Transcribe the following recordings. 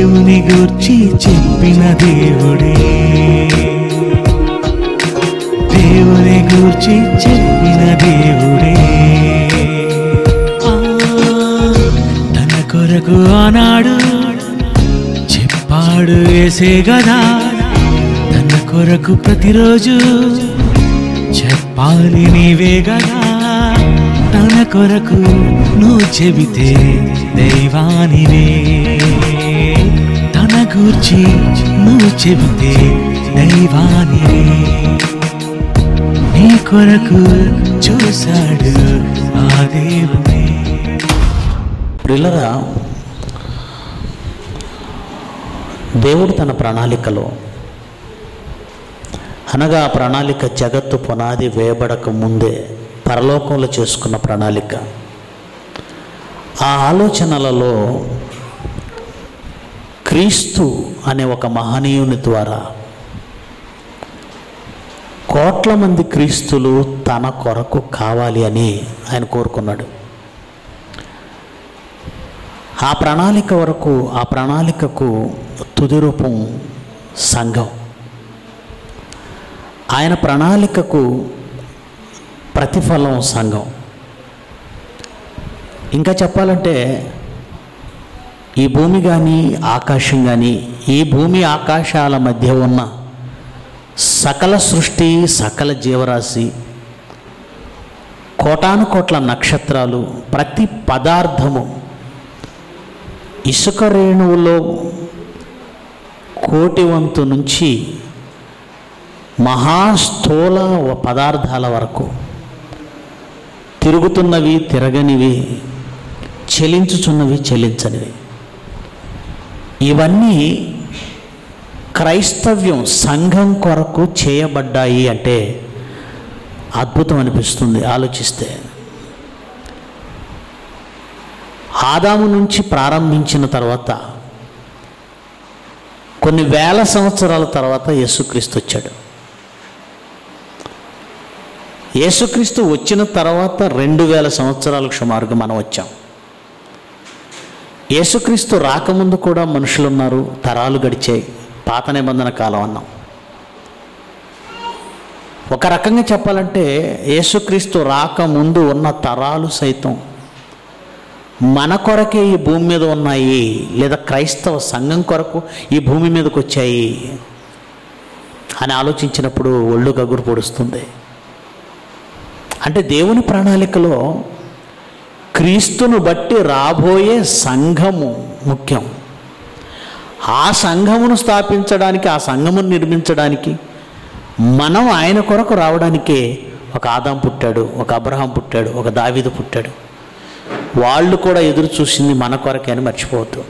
దేవుని గూర్చి చెప్పిన దేవుడే దేవుని గూర్చి చెప్పిన దేవుడే ఆ, తన కొరకు ఆనాడు చెప్పాడు వేసే గదా తన కొరకు ప్రతిరోజు చెప్పాలి నీవే గదా తన కొరకు నువ్వు చెబితే దైవానివే తన గూర్చి నువ్వు చెబితే దైవానివే నీ కొరకు చూశాడు ఆ దేవుడే ప్రిల్లరా దేవుడు తన ప్రణాళికలో అనగా ఆ ప్రణాళిక జగత్తు పునాది వేయబడక ముందే పరలోకంలో చేసుకున్న ప్రణాళిక ఆ ఆలోచనలలో క్రీస్తు అనే ఒక మహనీయుని ద్వారా కోట్ల మంది క్రీస్తులు తన కొరకు కావాలి అని ఆయన కోరుకున్నాడు ఆ ప్రణాళిక వరకు ఆ ప్రణాళికకు తుది రూపం సంఘం ఆయన ప్రణాళికకు ప్రతిఫలం సంఘం ఇంకా చెప్పాలంటే ఈ భూమి కానీ ఆకాశం కానీ ఈ భూమి ఆకాశాల మధ్య ఉన్న సకల సృష్టి సకల జీవరాశి కోటాను కోట్ల నక్షత్రాలు ప్రతి పదార్థము ఇసుక రేణువులో కోటి వంతు నుంచి మహాస్థూల పదార్థాల వరకు తిరుగుతున్నవి తిరగనివి చెలించుచున్నవి చెల్లించనివి ఇవన్నీ క్రైస్తవ్యం సంఘం కొరకు చేయబడ్డాయి అంటే అద్భుతం అనిపిస్తుంది ఆలోచిస్తే ఆదాము నుంచి ప్రారంభించిన తర్వాత కొన్ని వేల సంవత్సరాల తర్వాత యేసుక్రీస్తు వచ్చాడు యేసుక్రీస్తు వచ్చిన తర్వాత రెండు వేల సంవత్సరాలకు సుమారుగా మనం వచ్చాం యేసుక్రీస్తు రాకముందు కూడా మనుషులు ఉన్నారు తరాలు గడిచాయి పాత నిబంధన కాలం అన్నాం ఒక రకంగా చెప్పాలంటే యేసుక్రీస్తు రాకముందు ఉన్న తరాలు సైతం మన కొరకే ఈ భూమి మీద ఉన్నాయి లేదా క్రైస్తవ సంఘం కొరకు ఈ భూమి మీదకి వచ్చాయి అని ఆలోచించినప్పుడు ఒళ్ళు గగురు పొడుస్తుంది అంటే దేవుని ప్రణాళికలో క్రీస్తును బట్టి రాబోయే సంఘము ముఖ్యం ఆ సంఘమును స్థాపించడానికి ఆ సంఘమును నిర్మించడానికి మనం ఆయన కొరకు రావడానికే ఒక ఆదాం పుట్టాడు ఒక అబ్రహాం పుట్టాడు ఒక దావీదు పుట్టాడు వాళ్ళు కూడా ఎదురు చూసింది మన కొరకే అని మర్చిపోవద్దు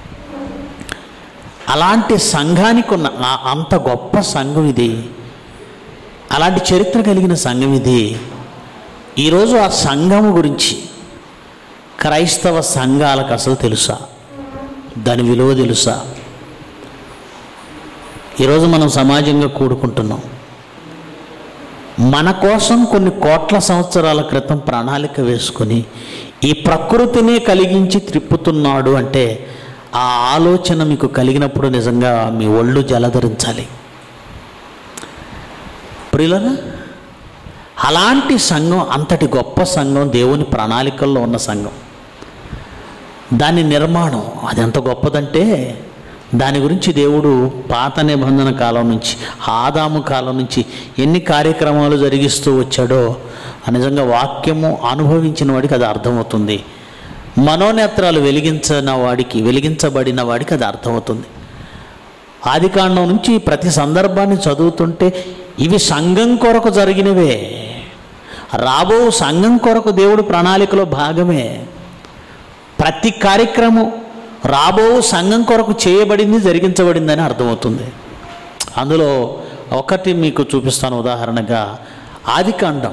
అలాంటి సంఘానికి ఉన్న ఆ- అంత గొప్ప సంఘం ఇది అలాంటి చరిత్ర కలిగిన సంఘం ఇది ఈరోజు ఆ సంఘము గురించి క్రైస్తవ సంఘాలకు అసలు తెలుసా దాని విలువ తెలుసా ఈరోజు మనం సమాజంగా కూడుకుంటున్నాం మన కోసం కొన్ని కోట్ల సంవత్సరాల క్రితం ప్రణాళిక వేసుకొని ఈ ప్రకృతిని కలిగించి త్రిప్పుతున్నాడు అంటే ఆ ఆలోచన మీకు కలిగినప్పుడు నిజంగా మీ ఒళ్ళు జలధరించాలి ప్రియులరా అలాంటి సంఘం అంతటి గొప్ప సంఘం దేవుని ప్రణాళికల్లో ఉన్న సంఘం దాని నిర్మాణం అది ఎంత గొప్పదంటే దాని గురించి దేవుడు పాత నిబంధన కాలం నుంచి ఆదాము కాలం నుంచి ఎన్ని కార్యక్రమాలు జరిగిస్తూ వచ్చాడో ఆ నిజంగా వాక్యము అనుభవించిన వాడికి అది అర్థమవుతుంది మనోనేత్రాలు వెలిగించిన వాడికి వెలిగించబడిన వాడికి అది అర్థమవుతుంది ఆదికాండం నుంచి ప్రతి సందర్భాన్ని చదువుతుంటే ఇవి సంఘం కొరకు జరిగినవే రాబో సంఘం కొరకు దేవుడు ప్రణాళికలో భాగమే ప్రతి కార్యక్రమం రాబో సంఘం కొరకు చేయబడింది జరిగించబడిందని అర్థమవుతుంది అందులో ఒకటి మీకు చూపిస్తాను ఉదాహరణగా ఆదికాండం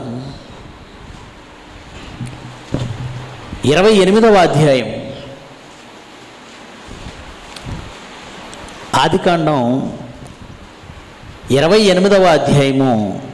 ఇరవై ఎనిమిదవ అధ్యాయం ఆదికాండం ఇరవై ఎనిమిదవ అధ్యాయము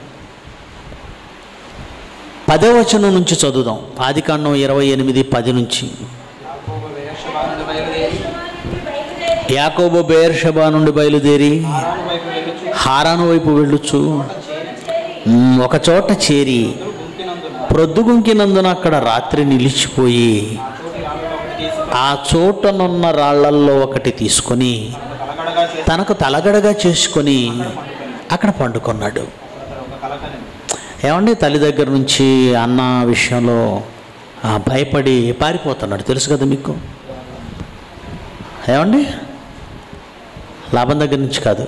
పదవచనం నుంచి చదువుదాం ఆదికాండం ఇరవై ఎనిమిది పది నుంచి యాకోబు వేషభానుడు బయలుదేరి యాకోబు బేర్షబా నుండి బయలుదేరి ఆరాను వైపు వెళ్ళుచు హారాను వైపు వెళ్ళుచు చేరి మ్, ఒక చోట చేరి గుంపినందున ప్రొద్దుగుంకినందున అక్కడ రాత్రి నిలిచిపోయి ఆ చోటు రాళ్ళలో ఒకటి తీసుకుని ఆ చోటనున్న రాళ్లల్లో ఒకటి తీసుకొని కలకడగా చేసి తనకు తలగడగా చేసుకొని అక్కడ పండుకున్నాడు ఒక కలకని ఏమండి తల్లి దగ్గర నుంచి అన్న విషయంలో ఆ, భయపడి పారిపోతున్నాడు తెలుసు కదా మీకు ఏమండి లాభం దగ్గర నుంచి కాదు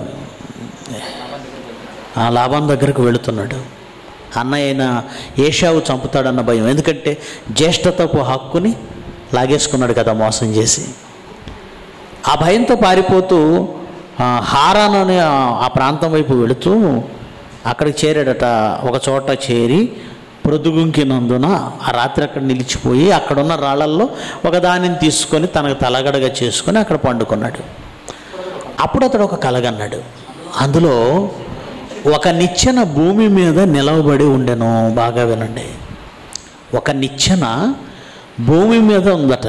ఆ లాభం దగ్గరకు వెళుతున్నాడు అన్న అయిన ఏషావు చంపుతాడన్న భయం ఎందుకంటే జ్యేష్ఠతపు హక్కుని లాగేసుకున్నాడు కదా మోసం చేసి ఆ భయంతో పారిపోతూ ఆ, హారాన్ అనే ఆ- ఆ ప్రాంతం వైపు వెళుతూ అక్కడికి చేరాడట ఒక చోట చేరి ప్రొద్దుగుంకినందున ఆ రాత్రి అక్కడ నిలిచిపోయి అక్కడున్న రాళ్ళల్లో ఒక దానిని తీసుకొని తనకు తలగడగా చేసుకొని అక్కడ పండుకున్నాడు అప్పుడు అతడు ఒక కలగన్నాడు అందులో ఒక నిచ్చెన భూమి మీద నిలవబడి ఉండెను బాగా వినండి ఒక నిచ్చెన భూమి మీద ఉందట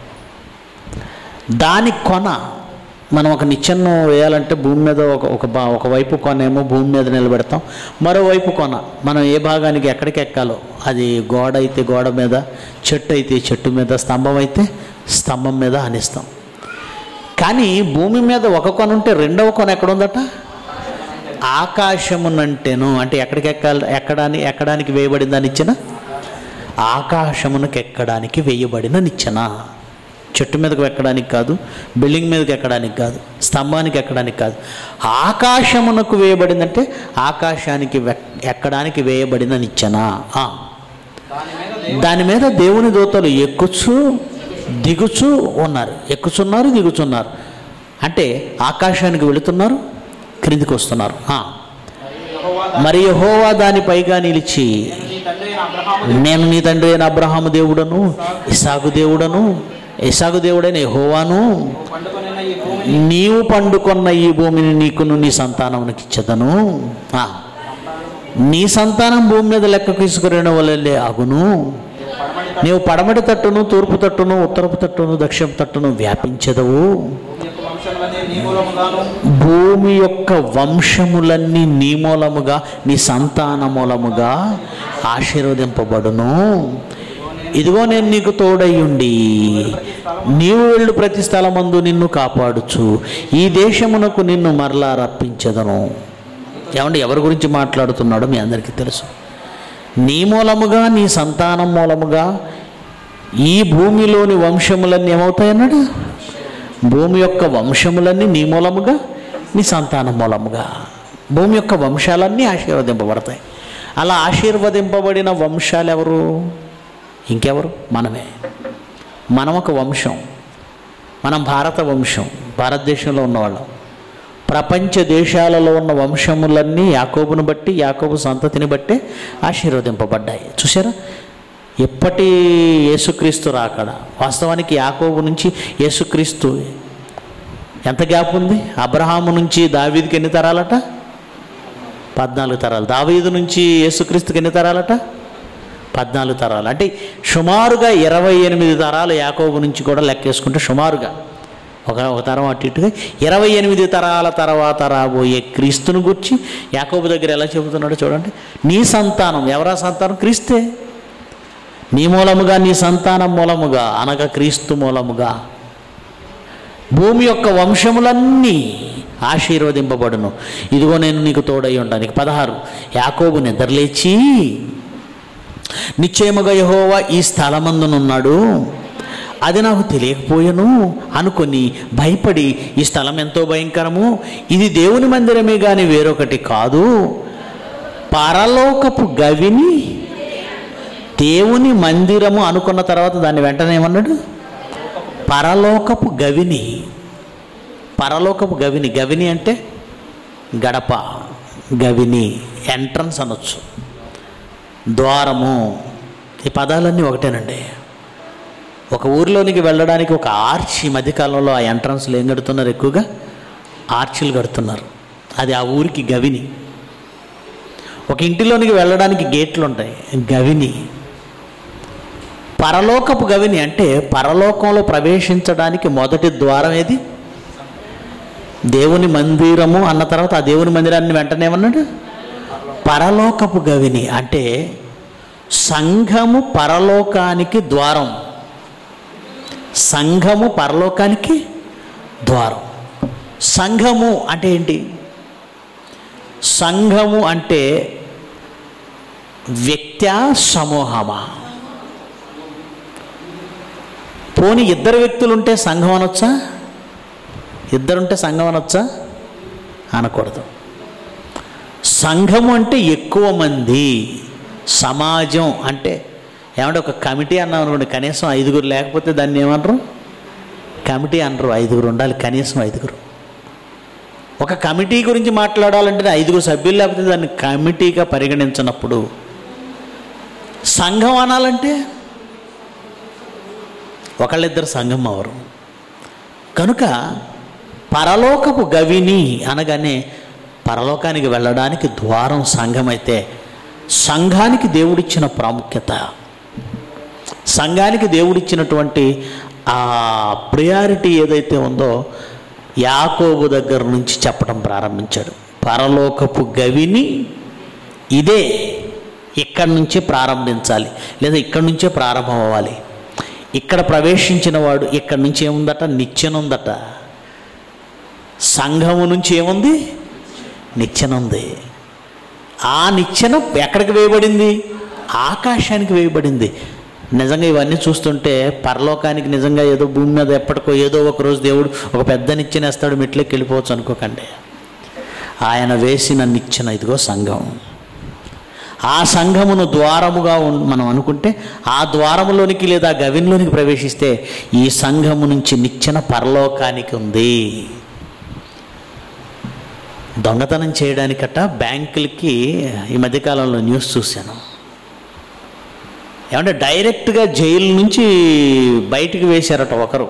దాని కొన మనం ఒక నిచ్చెను వేయాలంటే భూమి మీద ఒక ఒక బా ఒకవైపు కొన ఏమో భూమి మీద నిలబెడతాం మరోవైపు కొన మనం ఏ భాగానికి ఎక్కడికి ఎక్కాలో అది గోడ అయితే గోడ మీద చెట్టు అయితే చెట్టు మీద స్తంభం అయితే స్తంభం మీద అనిస్తాం కానీ భూమి మీద ఒక కొన ఉంటే రెండవ కొన ఎక్కడ ఉందట ఆకాశమునంటేను అంటే ఎక్కడికి ఎక్కాలి ఎక్కడానికి ఎక్కడానికి వేయబడిందా నిచ్చెన ఆకాశమునకు ఎక్కడానికి వేయబడిన నిచ్చెన చెట్టు మీదకు ఎక్కడానికి కాదు బిల్డింగ్ మీదకి ఎక్కడానికి కాదు స్తంభానికి ఎక్కడానికి కాదు ఆకాశమునకు వేయబడిందంటే ఆకాశానికి వెక్- ఎక్కడానికి వేయబడిన నిచ్చెన ఆ. దాని మీద దాని మీద దేవుని దూతలు ఎక్కుచు దిగుచు ఉన్నారు ఎక్కుచున్నారు దిగుచున్నారు అంటే ఆకాశానికి వెళుతున్నారు క్రిందికి వస్తున్నారు ఆ. యెహోవా మరి యెహోవా దాని పైగా నిలిచి నీ తండ్రి అయిన అబ్రహాము నేను నీ తండ్రి అయిన అబ్రహాము దేవుడను ఇసాగు దేవుడను ఇసాగు దేవుడైన యెహోవాను పండుకొనిన ఈ భూమిని నీవు పండుకొన్న ఈ భూమిని నీకును నీ సంతానమునికి ఇచ్చదను ఆ. నీ సంతానం భూమి మీద లెక్కకు ఇసుకురైన వలలే అగును పడమటి నీవు పడమటి తట్టును తూర్పు తట్టును ఉత్తరపు తట్టును దక్షిణ తట్టును వ్యాపించదవు భూమి యొక్క వంశములనే నీ మూలముగాను భూమి యొక్క వంశములన్నీ నీ మూలముగా నీ సంతాన మూలముగా ఆశీర్వదింపబడును ఇదిగో నేను నీకు తోడయ్యుండి నీవు వెళ్ళు ప్రతి స్థలమందు నిన్ను కాపాడుచు ఈ దేశమునకు నిన్ను మరలా రప్పించదను ఏమండి ఎవరి గురించి మాట్లాడుతున్నాడో మీ అందరికీ తెలుసు నీ మూలముగా నీ సంతానం మూలముగా ఈ భూమిలోని వంశములన్నీ ఏమవుతాయన్నాడు భూమి యొక్క వంశములన్నీ నీ మూలముగా నీ సంతానం మూలముగా భూమి యొక్క వంశాలన్నీ ఆశీర్వదింపబడతాయి అలా ఆశీర్వదింపబడిన వంశాలు ఎవరు ఇంకెవరు మనమే మనం ఒక వంశం మనం భారత వంశం భారతదేశంలో ఉన్నవాళ్ళం ప్రపంచ దేశాలలో ఉన్న వంశములన్నీ యాకోబును బట్టి యాకోబు సంతతిని బట్టే ఆశీర్వదింపబడ్డాయి చూసారా ఎప్పటి యేసుక్రీస్తు రాకడ వాస్తవానికి యాకోబు నుంచి యేసుక్రీస్తు ఎంత గ్యాప్ ఉంది అబ్రహాము నుంచి దావీదుకి ఎన్ని తరాలట పద్నాలుగు తరాలు దావీదు నుంచి యేసుక్రీస్తుకి ఎన్ని తరాలట పద్నాలుగు తరాలు అంటే సుమారుగా ఇరవై ఎనిమిది తరాలు యాకోబు నుంచి కూడా లెక్కేసుకుంటే సుమారుగా ఒక ఒక తరం అటు ఇటుగా ఇరవై ఎనిమిది తరాల తర్వాత రాబోయే క్రీస్తును గురించి యాకోబు దగ్గర ఎలా చెబుతున్నాడో చూడండి నీ సంతానం ఎవరా సంతానం క్రీస్తే నీ మూలముగా నీ సంతానం మూలముగా అనగా క్రీస్తు మూలముగా భూమి యొక్క వంశములన్నీ ఆశీర్వదింపబడును ఇదిగో నేను నీకు తోడై ఉంటానికి పదహారు యాకోబు నిద్రలేచి నిశ్చయముగా యహోవా ఈ స్థలమందునున్నాడు అది నాకు తెలియకపోయాను అనుకొని భయపడి ఈ స్థలం ఎంతో భయంకరము ఇది దేవుని మందిరమే కానీ వేరొకటి కాదు పరలోకపు గవిని దేవుని మందిరము అనుకున్న తర్వాత దాన్ని వెంటనే ఏమన్నాడు పరలోకపు గవిని పరలోకపు గవిని గవిని అంటే గడప గవిని ఎంట్రన్స్ అనొచ్చు ద్వారము ఈ పదాలన్నీ ఒకటేనండి ఒక ఊరిలోనికి వెళ్ళడానికి ఒక ఆర్చ్ ఈ మధ్యకాలంలో ఆ ఎంట్రన్స్లు ఏం కడుతున్నారు ఎక్కువగా ఆర్చిలు కడుతున్నారు అది ఆ ఊరికి గవిని ఒక ఇంటిలోనికి వెళ్ళడానికి గేట్లు ఉంటాయి గవిని పరలోకపు గవిని అంటే పరలోకంలో ప్రవేశించడానికి మొదటి ద్వారం ఏది దేవుని మందిరము అన్న తర్వాత ఆ దేవుని మందిరాన్ని వెంటనే ఏమన్నాడు పరలోకపు గవిని అంటే సంఘము పరలోకానికి ద్వారం సంఘము పరలోకానికి ద్వారం సంఘము అంటే ఏంటి సంఘము అంటే వ్యక్త్యా సమూహమా పోనీ ఇద్దరు వ్యక్తులు ఉంటే సంఘం అనొచ్చా ఇద్దరుంటే సంఘం అనొచ్చా అనకూడదు సంఘము అంటే ఎక్కువ మంది సమాజం అంటే ఏమంటే ఒక కమిటీ అన్నాం అనుకోండి కనీసం ఐదుగురు లేకపోతే దాన్ని ఏమనరు కమిటీ అనరు ఐదుగురు ఉండాలి కనీసం ఐదుగురు ఒక కమిటీ గురించి మాట్లాడాలంటే ఐదుగురు సభ్యులు లేకపోతే దాన్ని కమిటీగా పరిగణించినప్పుడు సంఘం అనాలంటే ఒకళ్ళిద్దరు సంఘం అవరు కనుక పరలోకపు గవిని అనగానే పరలోకానికి వెళ్ళడానికి ద్వారం సంఘం అయితే సంఘానికి దేవుడిచ్చిన ప్రాముఖ్యత సంఘానికి దేవుడిచ్చినటువంటి ఆ ప్రియారిటీ ఏదైతే ఉందో యాకోబు దగ్గర నుంచి చెప్పడం ప్రారంభించాడు పరలోకపు గవిని ఇదే ఇక్కడి నుంచే ప్రారంభించాలి లేదా ఇక్కడి నుంచే ప్రారంభం అవ్వాలి ఇక్కడ ప్రవేశించిన వాడు ఇక్కడి నుంచి ఏముందట నిచ్చెన ఉందట సంఘము నుంచి ఏముంది నిచ్చెన ఉంది ఆ నిచ్చెన ఎక్కడికి వేయబడింది ఆకాశానికి వేయబడింది నిజంగా ఇవన్నీ చూస్తుంటే పరలోకానికి నిజంగా ఏదో భూమి మీద ఎప్పటికో ఏదో ఒక రోజు దేవుడు ఒక పెద్ద నిచ్చెన వేస్తాడు మెట్లకి వెళ్ళిపోవచ్చు అనుకోకండి ఆయన వేసిన నిచ్చెన ఇదిగో సంఘం ఆ సంఘమును ద్వారముగా ఉన్- మనం అనుకుంటే ఆ ద్వారములోనికి లేదా గవిన్లోనికి ప్రవేశిస్తే ఈ సంఘము నుంచి నిచ్చెన పరలోకానికి ఉంది దొంగతనం చేయడానికట బ్యాంకులకి ఈ మధ్యకాలంలో న్యూస్ చూశాను ఏమంటే డైరెక్ట్గా జైలు నుంచి బయటికి వేశారట ఒకరు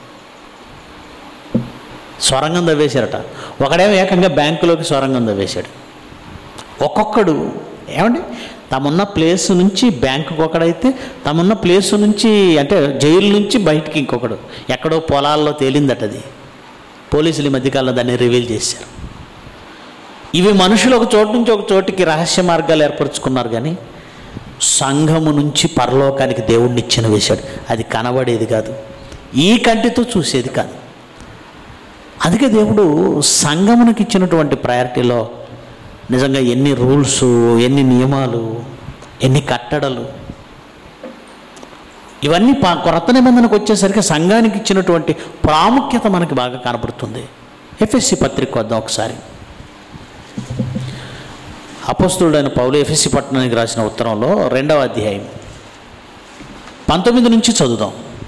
సొరంగం తవ్వేశారట ఒకడేమో ఏకంగా బ్యాంకులోకి సొరంగం తవ్వేశాడు ఒక్కొక్కడు ఏమండి తమున్న ప్లేస్ నుంచి బ్యాంకుకి ఒకడైతే తమున్న ప్లేస్ నుంచి అంటే జైలు నుంచి బయటికి ఇంకొకడు ఎక్కడో పొలాల్లో తేలిందట అది పోలీసులు ఈ మధ్యకాలంలో దాన్ని రివీల్ చేశారు ఇవి మనుషులు ఒక చోటు నుంచి ఒక చోటికి రహస్య మార్గాలు ఏర్పరచుకున్నారు కానీ సంఘము నుంచి పరలోకానికి దేవుడిని ఇచ్చిన వేశాడు అది కనబడేది కాదు ఈ కంటితో చూసేది కాదు అందుకే దేవుడు సంఘమునకు ఇచ్చినటువంటి ప్రయారిటీలో నిజంగా ఎన్ని రూల్స్ ఎన్ని నియమాలు ఎన్ని కట్టడలు ఇవన్నీ పా కొత్త నిబంధనకు వచ్చేసరికి సంఘానికి ఇచ్చినటువంటి ప్రాముఖ్యత మనకి బాగా కనబడుతుంది ఎఫ్ఎస్సి పత్రిక వద్దాం ఒకసారి అపస్తుడైన పౌలు ఎఫ్ఎస్సి పట్టణానికి రాసిన ఉత్తరంలో రెండవ అధ్యాయం పంతొమ్మిది నుంచి చదువుదాం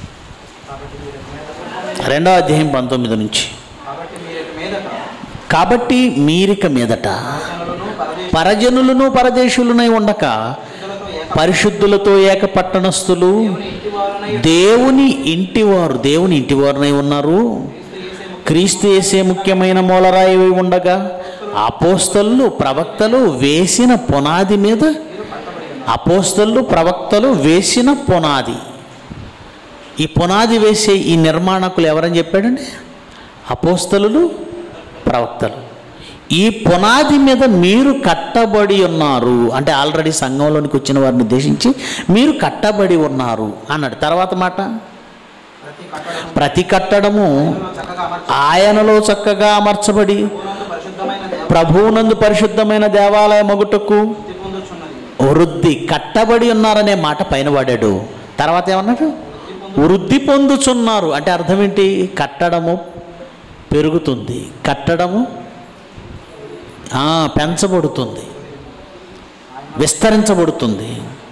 రెండవ అధ్యాయం పంతొమ్మిది నుంచి కాబట్టి మీరు మీదట కాబట్టి మీరిక మీదట జనులను పరదేశ పరజనులను పరదేశులనై ఉండక ప్రజలతో ఏక పరిశుద్ధులతో ఏక పట్టణస్థులు ఇంటి వారునై దేవుని ఇంటివారు దేవుని ఇంటివారునై ఉన్నారు క్రీస్తు వేసే ముఖ్యమైన మూలరాయి ఉండగా అపోస్తలు ప్రవక్తలు వేసిన పునాది మీద అపోస్తలు ప్రవక్తలు వేసిన పునాది ఈ పునాది వేసే ఈ నిర్మాణకులు ఎవరని చెప్పాడండి అపోస్తలు ప్రవక్తలు ఈ పునాది మీద మీరు కట్టబడి ఉన్నారు అంటే ఆల్రెడీ సంఘంలోనికి వచ్చిన వారిని ఉద్దేశించి మీరు కట్టబడి ఉన్నారు అన్నాడు తర్వాత మాట ప్రతి కట్టడము ప్రతి కట్టడము చక్కగా అమర్చి ఆయనలో చక్కగా అమర్చబడి పరిశుద్ధమైన దేవ ప్రభువునందు పరిశుద్ధమైన దేవాలయ మగుటకు వృద్ధి పొందుచున్నది వృద్ధి కట్టబడి ఉన్నారనే మాట పైన వాడాడు తర్వాత ఏమన్నాడు వృద్ధి పొందుచున్నారు అంటే అర్థం ఏంటి కట్టడము పెరుగుతుంది కట్టడము ఆ, పెంచబడుతుంది విస్తరించబడుతుంది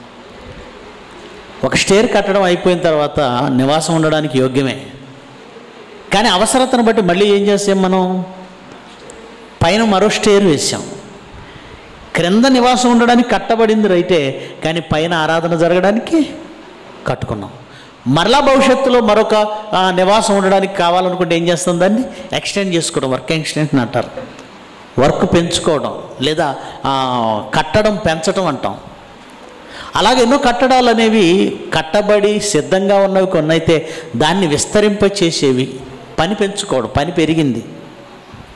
ఒక స్టేర్ కట్టడం అయిపోయిన తర్వాత నివాసం ఉండడానికి యోగ్యమే కానీ అవసరతను బట్టి మళ్ళీ ఏం చేసాం మనం పైన మరో స్టేర్ వేసాం క్రింద నివాసం ఉండడానికి కట్టబడింది రైటే కానీ పైన ఆరాధన జరగడానికి కట్టుకున్నాం మరలా భవిష్యత్తులో మరొక ఆ, నివాసం ఉండడానికి కావాలనుకుంటే ఏం చేస్తాం దాన్ని ఎక్స్టెండ్ చేసుకోవడం వర్క్ ఎక్స్టెన్షన్ అంటారు వర్క్ పెంచుకోవడం లేదా ఆ, కట్టడం పెంచడం అంటాం అలాగే ఎన్నో కట్టడాలు అనేవి కట్టబడి సిద్ధంగా ఉన్నవి కొన్ని అయితే దాన్ని విస్తరింప చేసేవి పని పెంచుకోవడం పని పెరిగింది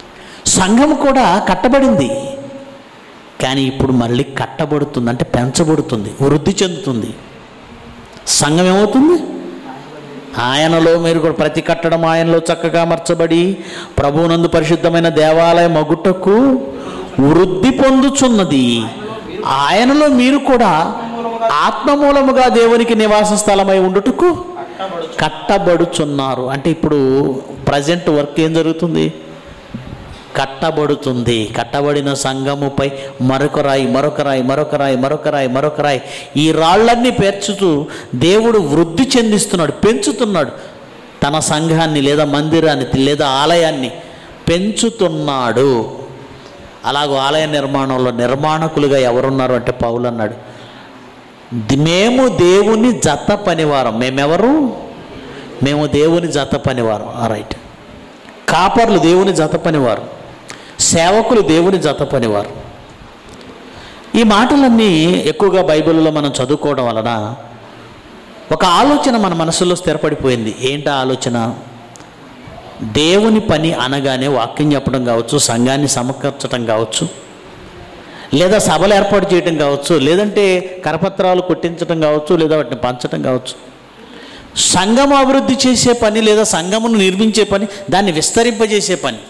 సంఘం కూడా కట్టబడింది కానీ ఇప్పుడు మళ్ళీ కట్టబడుతుంది అంటే పెంచబడుతుంది వృద్ధి చెందుతుంది సంఘం ఏమవుతుంది ఆయనలో మీరు కూడా ప్రతి కట్టడం ఆయనలో చక్కగా అమర్చబడి ప్రభువునందు పరిశుద్ధమైన దేవాలయం మగుటకు వృద్ధి పొందుచున్నది ఆయనలో మీరు కూడా ఆత్మమూలముగా దేవునికి నివాస స్థలమై ఉండుటకు కట్టబడుచున్నారు అంటే ఇప్పుడు ప్రజెంట్ వర్క్ ఏం జరుగుతుంది కట్టబడుతుంది కట్టబడిన సంఘముపై మరొక రాయి మరొక రాయి మరొక రాయి మరొక రాయి మరొక రాయి ఈ రాళ్ళన్నీ పేర్చుతూ దేవుడు వృద్ధి చెందిస్తున్నాడు పెంచుతున్నాడు తన సంఘాన్ని లేదా మందిరాన్ని లేదా ఆలయాన్ని పెంచుతున్నాడు అలాగూ ఆలయ నిర్మాణంలో నిర్మాణకులుగా ఎవరున్నారు అంటే పౌలు అన్నాడు "ది- మేము దేవుని జత పనివారం మేమెవరు మేము దేవుని జత పనివారం రైట్ కాపర్లు దేవుని జత పనివారు సేవకులు దేవుని జత పనివారు ఈ మాటలన్నీ ఎక్కువగా బైబిల్లో మనం చదువుకోవడం వలన ఒక ఆలోచన మన మనసులో స్థిరపడిపోయింది ఏంటి ఆ ఆలోచన దేవుని పని అనగానే వాక్యం చెప్పడం కావచ్చు సంఘాన్ని సమకర్చడం కావచ్చు లేదా సభలు ఏర్పాటు చేయడం కావచ్చు లేదంటే కరపత్రాలు కొట్టించడం కావచ్చు లేదా వాటిని పంచడం కావచ్చు సంఘం అభివృద్ధి చేసే పని లేదా సంఘమును నిర్మించే పని దాన్ని విస్తరింపజేసే పని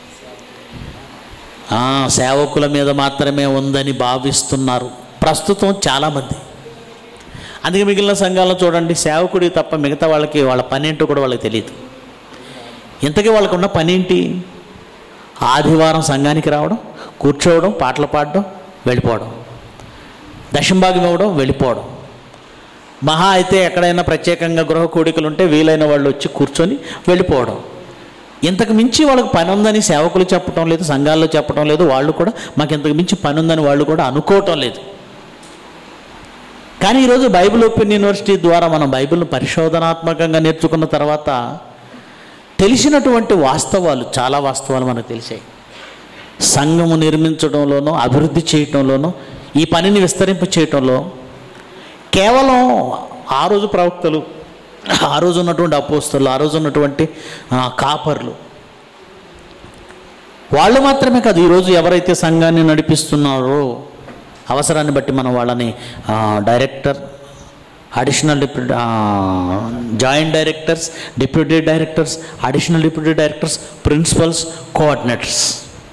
ఆ, సేవకుల మీద మాత్రమే ఉందని భావిస్తున్నారు ప్రస్తుతం చాలామంది అందుకే మిగిలిన సంఘాలను చూడండి సేవకుడి తప్ప మిగతా వాళ్ళకి వాళ్ళ పని ఏంటో కూడా వాళ్ళకి తెలియదు ఇంతకీ వాళ్ళకు ఉన్న పని ఏంటి ఆదివారం సంఘానికి రావడం కూర్చోవడం పాటలు పాడడం వెళ్ళిపోవడం దశంభాగం ఇవ్వడం వెళ్ళిపోవడం మహా అయితే ఎక్కడైనా ప్రత్యేకంగా గృహ కూడికలు ఉంటే వీలైన వాళ్ళు వచ్చి కూర్చొని వెళ్ళిపోవడం ఇంతకు మించి వాళ్ళకి పని ఉందని సేవకులు చెప్పడం లేదు సంఘాల్లో చెప్పడం లేదు వాళ్ళు కూడా మాకు ఇంతకు మించి పని ఉందని వాళ్ళు కూడా అనుకోవటం లేదు కానీ ఈరోజు బైబిల్ ఓపెన్ యూనివర్సిటీ ద్వారా మనం బైబిల్ను పరిశోధనాత్మకంగా నేర్చుకున్న తర్వాత తెలిసినటువంటి వాస్తవాలు చాలా వాస్తవాలు మనకు తెలిసాయి సంఘము నిర్మించడంలోనూ అభివృద్ధి చేయటంలోనూ ఈ పనిని విస్తరింప చేయటంలో కేవలం ఆ రోజు ప్రవక్తలు ఆ రోజు ఉన్నటువంటి అపోస్తలు ఆ రోజు ఉన్నటువంటి ఆ, కాపర్లు వాళ్ళు మాత్రమే కాదు ఈరోజు ఎవరైతే సంఘాన్ని నడిపిస్తున్నారో అవసరాన్ని బట్టి మనం వాళ్ళని ఆ, director additional deputy joint directors deputy directors additional deputy directors principals coordinators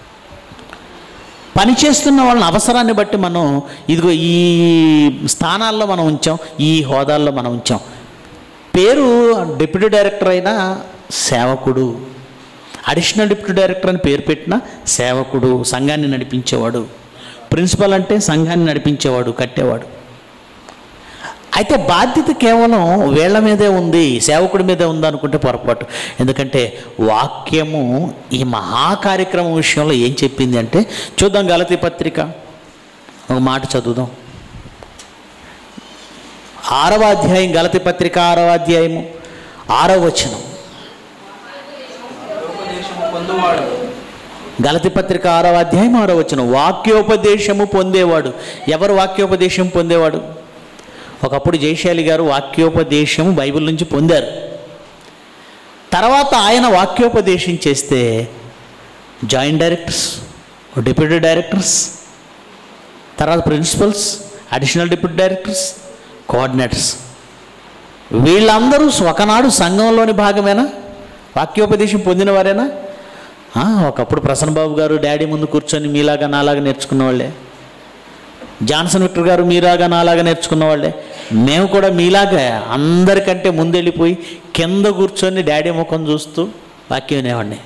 పని చేస్తున్న వాళ్ళని అవసరాన్ని బట్టి మనం ఇదిగో ఈ స్థానాల్లో మనం ఉంచాం ఈ హోదాల్లో మనం ఉంచాం పేరు డిప్యూటీ డైరెక్టర్ అయినా సేవకుడు అడిషనల్ డిప్యూటీ డైరెక్టర్ అని పేరు పెట్టిన సేవకుడు సంఘాన్ని నడిపించేవాడు ప్రిన్సిపల్ అంటే సంఘాన్ని నడిపించేవాడు కట్టేవాడు అయితే బాధ్యత కేవలం వీళ్ళ మీదే ఉంది సేవకుడి మీదే ఉంది అనుకుంటే పొరపాటు ఎందుకంటే వాక్యము ఈ మహా కార్యక్రమం విషయంలో ఏం చెప్పింది అంటే చూద్దాం గలతి పత్రిక ఒక మాట చదువుదాం ఆరవ అధ్యాయం గలతి పత్రిక ఆరవ అధ్యాయము ఆరవ వచనం ఉపదేశము పొందువాడు గలతి పత్రిక ఆరవ అధ్యాయం ఆరవ వచనం వాక్యోపదేశము పొందేవాడు ఎవరు వాక్యోపదేశం పొందేవాడు ఒకప్పుడు జయశాలి గారు వాక్యోపదేశం బైబిల్ నుంచి పొందారు తర్వాత ఆయన వాక్యోపదేశం చేస్తే జాయింట్ డైరెక్టర్స్ డిప్యూటీ డైరెక్టర్స్ తర్వాత principals additional deputy directors coordinators వీళ్ళందరూ ఒకనాడు సంఘంలోని భాగమేనా వాక్యోపదేశం పొందిన వారేనా ఆ, ఒకప్పుడు ప్రసన్న బాబు గారు డాడీ ముందు కూర్చొని మీలాగా నాలాగా నేర్చుకున్న వాళ్ళే జాన్సన్ విక్టర్ గారు మీలాగా నాలాగా నేర్చుకున్న వాళ్ళే మేము కూడా మీలాగా అందరికంటే ముందెళ్ళిపోయి కింద కూర్చొని డాడీ ముఖం చూస్తూ వాక్యం వినేవాడిని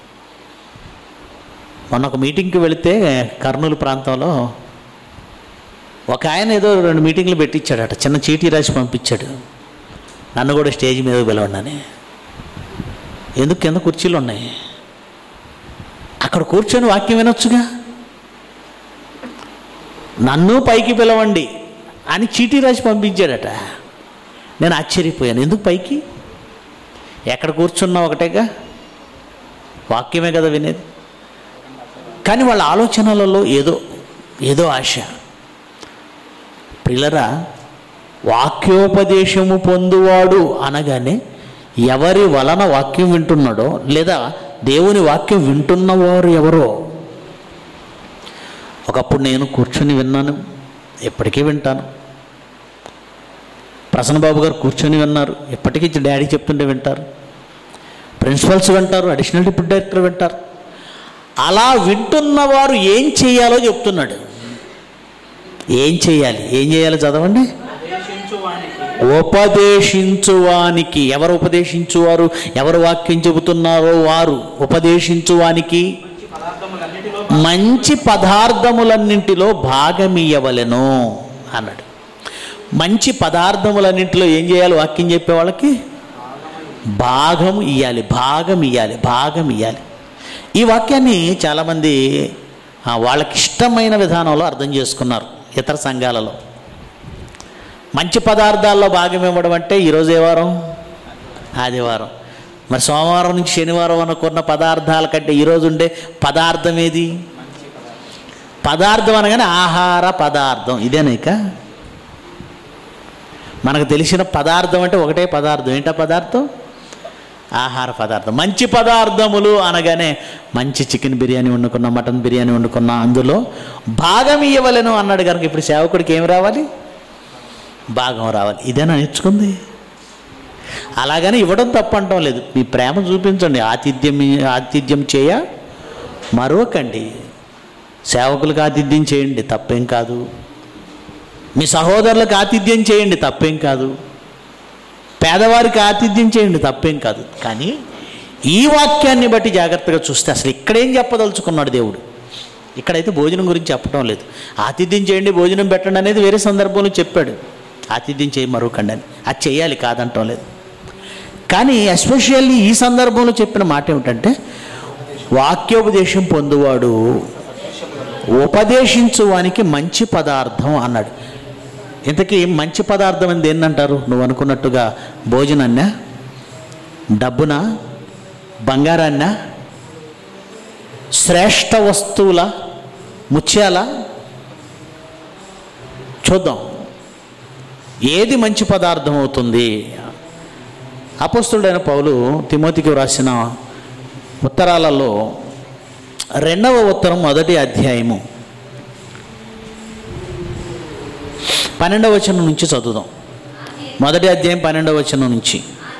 మొన్న ఒక మీటింగ్కి వెళితే కర్నూలు ప్రాంతంలో ఒక ఆయన ఏదో రెండు మీటింగ్లు పెట్టించాడట చిన్న చీటీ రాసి పంపించాడు నన్ను కూడా స్టేజ్ మీద పిలవండి ఎందుకు కింద కుర్చీలు ఉన్నాయి అక్కడ కూర్చొని వాక్యం వినొచ్చుగా నన్ను పైకి పిలవండి అని చీటీ రాసి పంపించాడట నేను ఆశ్చర్యపోయాను ఎందుకు పైకి ఎక్కడ కూర్చున్నా ఒకటేగా వాక్యమే కదా వినేది కానీ వాళ్ళ ఆలోచనలలో ఏదో ఏదో ఆశ పిల్లరా వాక్యోపదేశము పొందువాడు అనగానే ఎవరి వలన వాక్యం వింటున్నాడో లేదా దేవుని వాక్యం వింటున్నవారు ఎవరో ఒకప్పుడు నేను కూర్చొని విన్నాను ఎప్పటికీ వింటాను ప్రసన్న బాబు గారు కూర్చొని విన్నారు ఎప్పటికీ డాడీ చెప్తుంటే వింటారు ప్రిన్సిపల్స్ వింటారు అడిషనల్ డిప్యూటీ డైరెక్టర్ వింటారు అలా వింటున్న వారు ఏం చేయాలో చెప్తున్నాడు ఏం చేయాలి ఏం చేయాలో చదవండి ఉపదేశించు వానికి ఉపదేశించువానికి ఎవరు ఉపదేశించువారు ఎవరు వాక్యం చెబుతున్నారో వారు ఉపదేశించువానికి మంచి పదార్థములన్నిటిలో మంచి పదార్థములన్నింటిలో భాగమియ్యవలెను అన్నాడు మంచి పదార్థములన్నింటిలో ఏం చేయాలి వాక్యం చెప్పే వాళ్ళకి భాగం ఇవ్వాలి భాగం ఇవ్వాలి భాగం ఇవ్వాలి ఈ వాక్యాన్ని చాలామంది ఆ, వాళ్ళకి ఇష్టమైన విధానంలో అర్థం చేసుకున్నారు ఇతర సంఘాలలో మంచి పదార్థాల్లో భాగం ఇవ్వడం అంటే ఈరోజు ఏ వారం ఆదివారం మరి సోమవారం నుంచి శనివారం అనుకున్న పదార్థాల కంటే ఈరోజు ఉండే పదార్థం ఏది పదార్థం అనగానే ఆహార పదార్థం ఇదేనా ఇక మనకు తెలిసిన పదార్థం అంటే ఒకటే పదార్థం ఏంటా పదార్థం ఆహార పదార్థం మంచి పదార్థములు అనగానే మంచి చికెన్ బిర్యానీ వండుకున్నా మటన్ బిర్యానీ వండుకున్నా అందులో భాగం ఇవ్వలేను అన్నాడు కనుక ఇప్పుడు సేవకుడికి ఏం రావాలి భాగం రావాలి ఇదేనా నేర్చుకుంది అలాగని ఇవ్వడం తప్పు అంటాం లేదు మీ ప్రేమ చూపించండి ఆతిథ్యం ఆతిథ్యం చేయ మరొకండి సేవకులకు ఆతిథ్యం చేయండి తప్పేం కాదు మీ సహోదరులకు ఆతిథ్యం చేయండి తప్పేం కాదు పేదవారికి ఆతిథ్యం చేయండి తప్పేం కాదు కానీ ఈ వాక్యాన్ని బట్టి జాగ్రత్తగా చూస్తే అసలు ఇక్కడేం చెప్పదలుచుకున్నాడు దేవుడు ఇక్కడైతే భోజనం గురించి చెప్పడం లేదు ఆతిథ్యం చేయండి భోజనం పెట్టండి అనేది వేరే సందర్భంలో చెప్పాడు ఆతిథ్యం చేయి మరొకండి అని అది చేయాలి కాదంటం లేదు కానీ ఎస్పెషల్లీ ఈ సందర్భంలో చెప్పిన మాట ఏమిటంటే వాక్యోపదేశం పొందువాడు ఉపదేశించువానికి మంచి పదార్థం అన్నాడు ఇంతకీ మంచి పదార్థం అని దేన్నంటారు నువ్వు అనుకున్నట్టుగా భోజనాన్నా డబ్బునా బంగారాన్నా శ్రేష్ఠ వస్తువుల ముత్యాల చూద్దాం ఏది మంచి పదార్థం అవుతుంది అపస్తుడైన పౌలు తిమోతికి వ్రాసిన ఉత్తరాలలో రెండవ ఉత్తరం మొదటి అధ్యాయము పన్నెండవ వచనం నుంచి చదువుదాం మొదటి అధ్యాయం పన్నెండవ వచనం నుంచి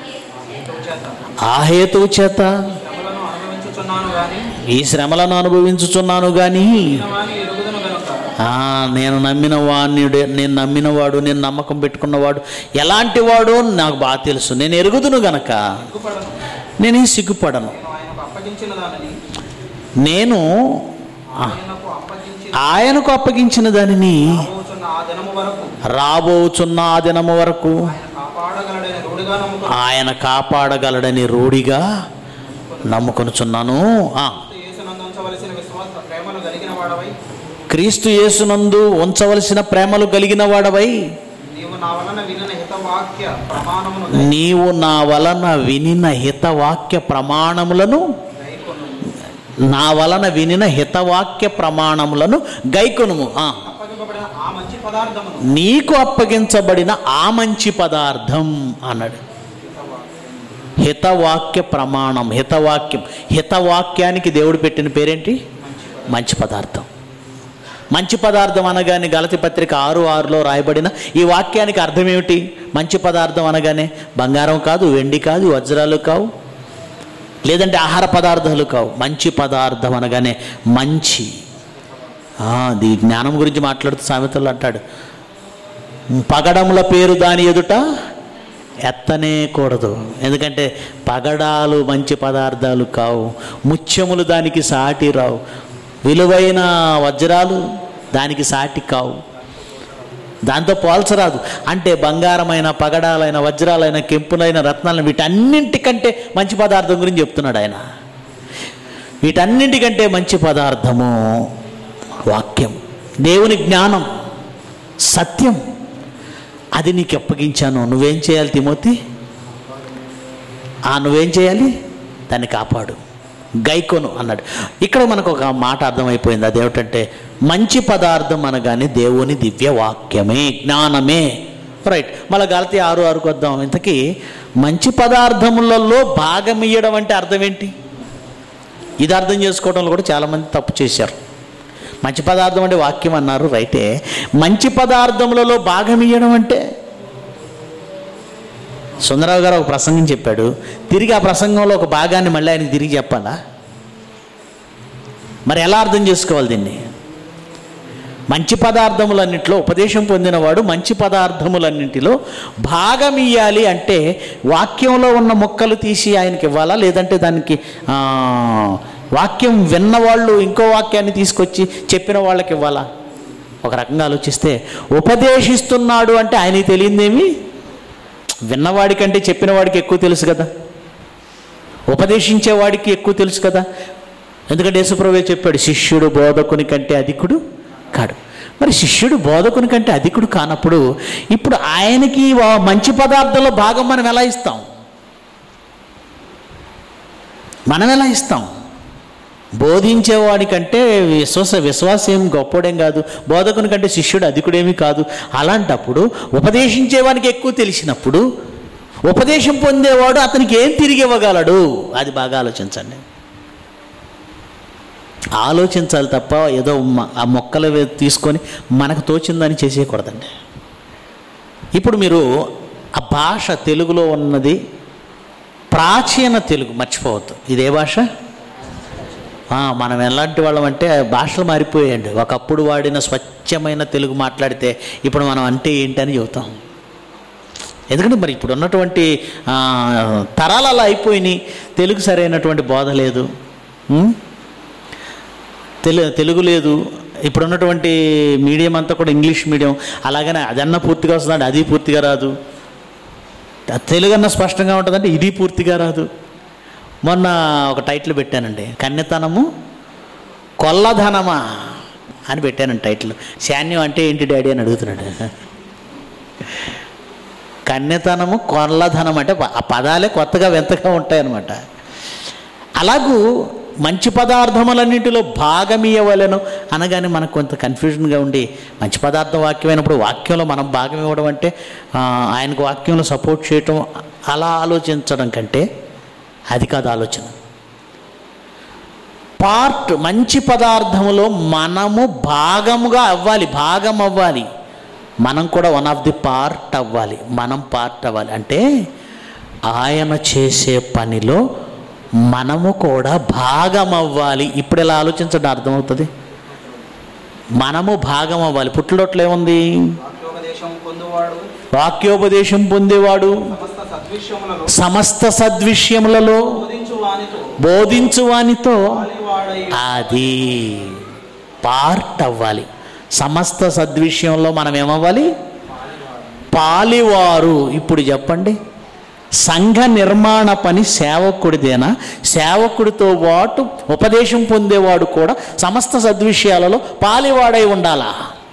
ఆ హేతువు చేత శ్రమలను అనుభవించుచున్నాను గాని ఈ శ్రమలను అనుభవించుచున్నాను కానీ వాని ఎరుగుదను గనుక ఆ, నేను నమ్మిన వాడిని నేను నమ్మినవాడు నేను నమ్మకం పెట్టుకున్నవాడు ఎలాంటి వాడో నాకు బాగా తెలుసు నేను ఎరుగుదును గనక సిగ్గుపడను నేనేం సిగ్గుపడను నేను ఆయనకు అప్పగించిన దానిని నేను ఆ, ఆయనకు అప్పగించి ఆయనకు అప్పగించిన దానిని రాబోచున్న ఆ దినము వరకు రాబోచున్న ఆ దినము వరకు ఆయన కాపాడగలడని రూఢిగా నమ్ముకు ఆయన కాపాడగలడని రూఢిగా నమ్ముకొనుచున్నాను ఆ, యేసునందు ఉంచవలసిన విశ్వాస ప్రేమను కలిగిన వాడవై క్రీస్తు యేసునందు ఉంచవలసిన ప్రేమలు కలిగిన వాడవై నీవు నా వలన వినిన హితవాక్య ప్రమాణమును నీవు నా వలన వినిన హితవాక్య ప్రమాణములను గైకొను నా వలన వినిన హితవాక్య ప్రమాణములను గైకొనుము ఆ, అప్పగింపబడిన ఆ మంచి పదార్థమును నీకు అప్పగించబడిన ఆ మంచి పదార్థం అన్నాడు హితవాక్య ప్రమాణం హితవాక్యం హితవాక్యానికి దేవుడు పెట్టిన పేరేంటి మంచి పదార్థం మంచి పదార్థం అనగానే గలతి పత్రిక ఆరు ఆరులో రాయబడిన ఈ వాక్యానికి అర్థం ఏమిటి మంచి పదార్థం అనగానే బంగారం కాదు వెండి కాదు వజ్రాలు కావు లేదంటే ఆహార పదార్థాలు కావు మంచి పదార్థం అనగానే మంచి ఆ, అది జ్ఞానం గురించి మాట్లాడుతూ సామెతలు అంటాడు పగడముల పేరు దాని ఎదుట ఎత్తనే కూడదు ఎందుకంటే పగడాలు మంచి పదార్థాలు కావు ముత్యములు దానికి సాటి రావు విలువైన వజ్రాలు దానికి సాటి కావు దాంతో పోల్చరాదు అంటే బంగారమైన పగడాలైన వజ్రాలైన కెంపులైన రత్నాలైన వీటన్నింటికంటే మంచి పదార్థం గురించి చెప్తున్నాడు ఆయన వీటన్నింటికంటే మంచి పదార్థము వాక్యం దేవుని జ్ఞానం సత్యం అది నీకు అప్పగించాను నువ్వేం చేయాలి తిమోతి ఆ నువ్వేం చేయాలి దాన్ని కాపాడు గైకొను అన్నాడు ఇక్కడ మనకు ఒక మాట అర్థమైపోయింది అదేమిటంటే మంచి పదార్థం అనగానే దేవుని దివ్య వాక్యమే జ్ఞానమే రైట్ మళ్ళీ గలతి ఆరు ఆరుకు వద్దాం ఇంతకీ మంచి పదార్థములలో భాగం ఇయ్యడం అంటే అర్థం ఏంటి ఇది అర్థం చేసుకోవడంలో కూడా చాలామంది తప్పు చేశారు మంచి పదార్థం అంటే వాక్యం అన్నారు రైటే మంచి పదార్థములలో భాగం ఇయ్యడం అంటే సుందరరావు గారు ఒక ప్రసంగం చెప్పాడు తిరిగి ఆ ప్రసంగంలో ఒక భాగాన్ని మళ్ళీ ఆయనకి తిరిగి చెప్పాలా మరి ఎలా అర్థం చేసుకోవాలి దీన్ని మంచి పదార్థములన్నింటిలో ఉపదేశం పొందినవాడు మంచి పదార్థములన్నింటిలో భాగం ఇయ్యాలి అంటే వాక్యంలో ఉన్న మొక్కలు తీసి ఆయనకి ఇవ్వాలా లేదంటే దానికి ఆ, వాక్యం విన్నవాళ్ళు ఇంకో వాక్యాన్ని తీసుకొచ్చి చెప్పిన వాళ్ళకి ఇవ్వాలా ఒక రకంగా ఆలోచిస్తే ఉపదేశిస్తున్నాడు అంటే ఆయనకి తెలియదేమి విన్నవాడికంటే చెప్పిన వాడికి ఎక్కువ తెలుసు కదా ఉపదేశించేవాడికి ఎక్కువ తెలుసు కదా ఎందుకంటే యేసుప్రభే చెప్పాడు శిష్యుడు బోధకుని కంటే అధికుడు కాడు మరి శిష్యుడు బోధకుని కంటే అధికుడు కానప్పుడు ఇప్పుడు ఆయనకి వా- మంచి పదార్థంలో భాగం మనం ఎలా ఇస్తాం మనం ఎలా ఇస్తాం బోధించేవాడి కంటే విశ్వాస విశ్వాసం గొప్పోడేం కాదు బోధకుని కంటే శిష్యుడు అధికుడేమీ కాదు అలాంటప్పుడు ఉపదేశించేవానికి ఎక్కువ తెలిసినప్పుడు ఉపదేశం పొందేవాడు అతనికి ఏం తిరిగి ఇవ్వగలడు అది బాగా ఆలోచించండి ఆలోచించాలి తప్ప ఏదో మ- ఆ మొక్కలు వే- తీసుకొని మనకు తోచిందని చేసేయకూడదండి ఇప్పుడు మీరు ఆ భాష తెలుగులో ఉన్నది ప్రాచీన తెలుగు మర్చిపోవద్దు ఇదే భాష ఆ, మనం ఎలాంటి వాళ్ళం అంటే భాషలు మారిపోయాయండి ఒకప్పుడు వాడిన స్వచ్ఛమైన తెలుగు మాట్లాడితే ఇప్పుడు మనం అంటే ఏంటని చెబుతాం ఎందుకంటే మరి ఇప్పుడు ఉన్నటువంటి ఆ, తరాలు అలా అయిపోయినాయి తెలుగు సరైనటువంటి బోధ లేదు ఉం? తెలు తెలుగు లేదు ఇప్పుడు ఉన్నటువంటి మీడియం అంతా కూడా ఇంగ్లీష్ మీడియం అలాగనే అదన్నా పూర్తిగా వస్తుందంటే అది పూర్తిగా రాదు తెలుగు అన్న స్పష్టంగా ఉంటుందంటే ఇది పూర్తిగా రాదు మొన్న ఒక టైటిల్ పెట్టానండి కన్యతనము కొల్లధనమా అని పెట్టానండి టైటిల్ శాన్యం అంటే ఏంటి డాడీ అని అడుగుతున్నాడు కన్యతనము కొల్లధనం అంటే ఆ పదాలే కొత్తగా వింతగా ఉంటాయన్నమాట అలాగూ మంచి పదార్థములన్నింటిలో భాగమియవలను అనగానే మనకు కొంత కన్ఫ్యూజన్గా ఉండి మంచి పదార్థం వాక్యమైనప్పుడు వాక్యంలో మనం భాగం ఇవ్వడం అంటే ఆ, ఆయనకు వాక్యంలో సపోర్ట్ చేయటం అలా ఆలోచించడం కంటే అది కాదు ఆలోచన పార్ట్ మంచి పదార్థములో మనము భాగముగా అవ్వాలి భాగం అవ్వాలి మనం కూడా వన్ ఆఫ్ ది పార్ట్ అవ్వాలి మనం పార్ట్ అవ్వాలి అంటే ఆయన చేసే పనిలో మనము కూడా భాగం అవ్వాలి ఇప్పుడు ఇలా ఆలోచించడం అర్థమవుతుంది మనము భాగం అవ్వాలి పుట్టిలోట్లు ఏముంది వాక్యోపదేశం పొందువాడు వాక్యోపదేశం పొందేవాడు సమస్త సద్విషయములలో సమస్త సద్విషయములలో బోధించు వానితో బోధించువానితో పాలివాడై అది పార్ట్ అవ్వాలి సమస్త సద్విషయంలో మనం ఏమవ్వాలి పాలివారు ఇప్పుడు చెప్పండి సంఘ నిర్మాణ పని సేవకుడిదేనా సేవకుడితో పాటు ఉపదేశం పొందేవాడు కూడా సమస్త సద్విషయాలలో పాలివాడై ఉండాలా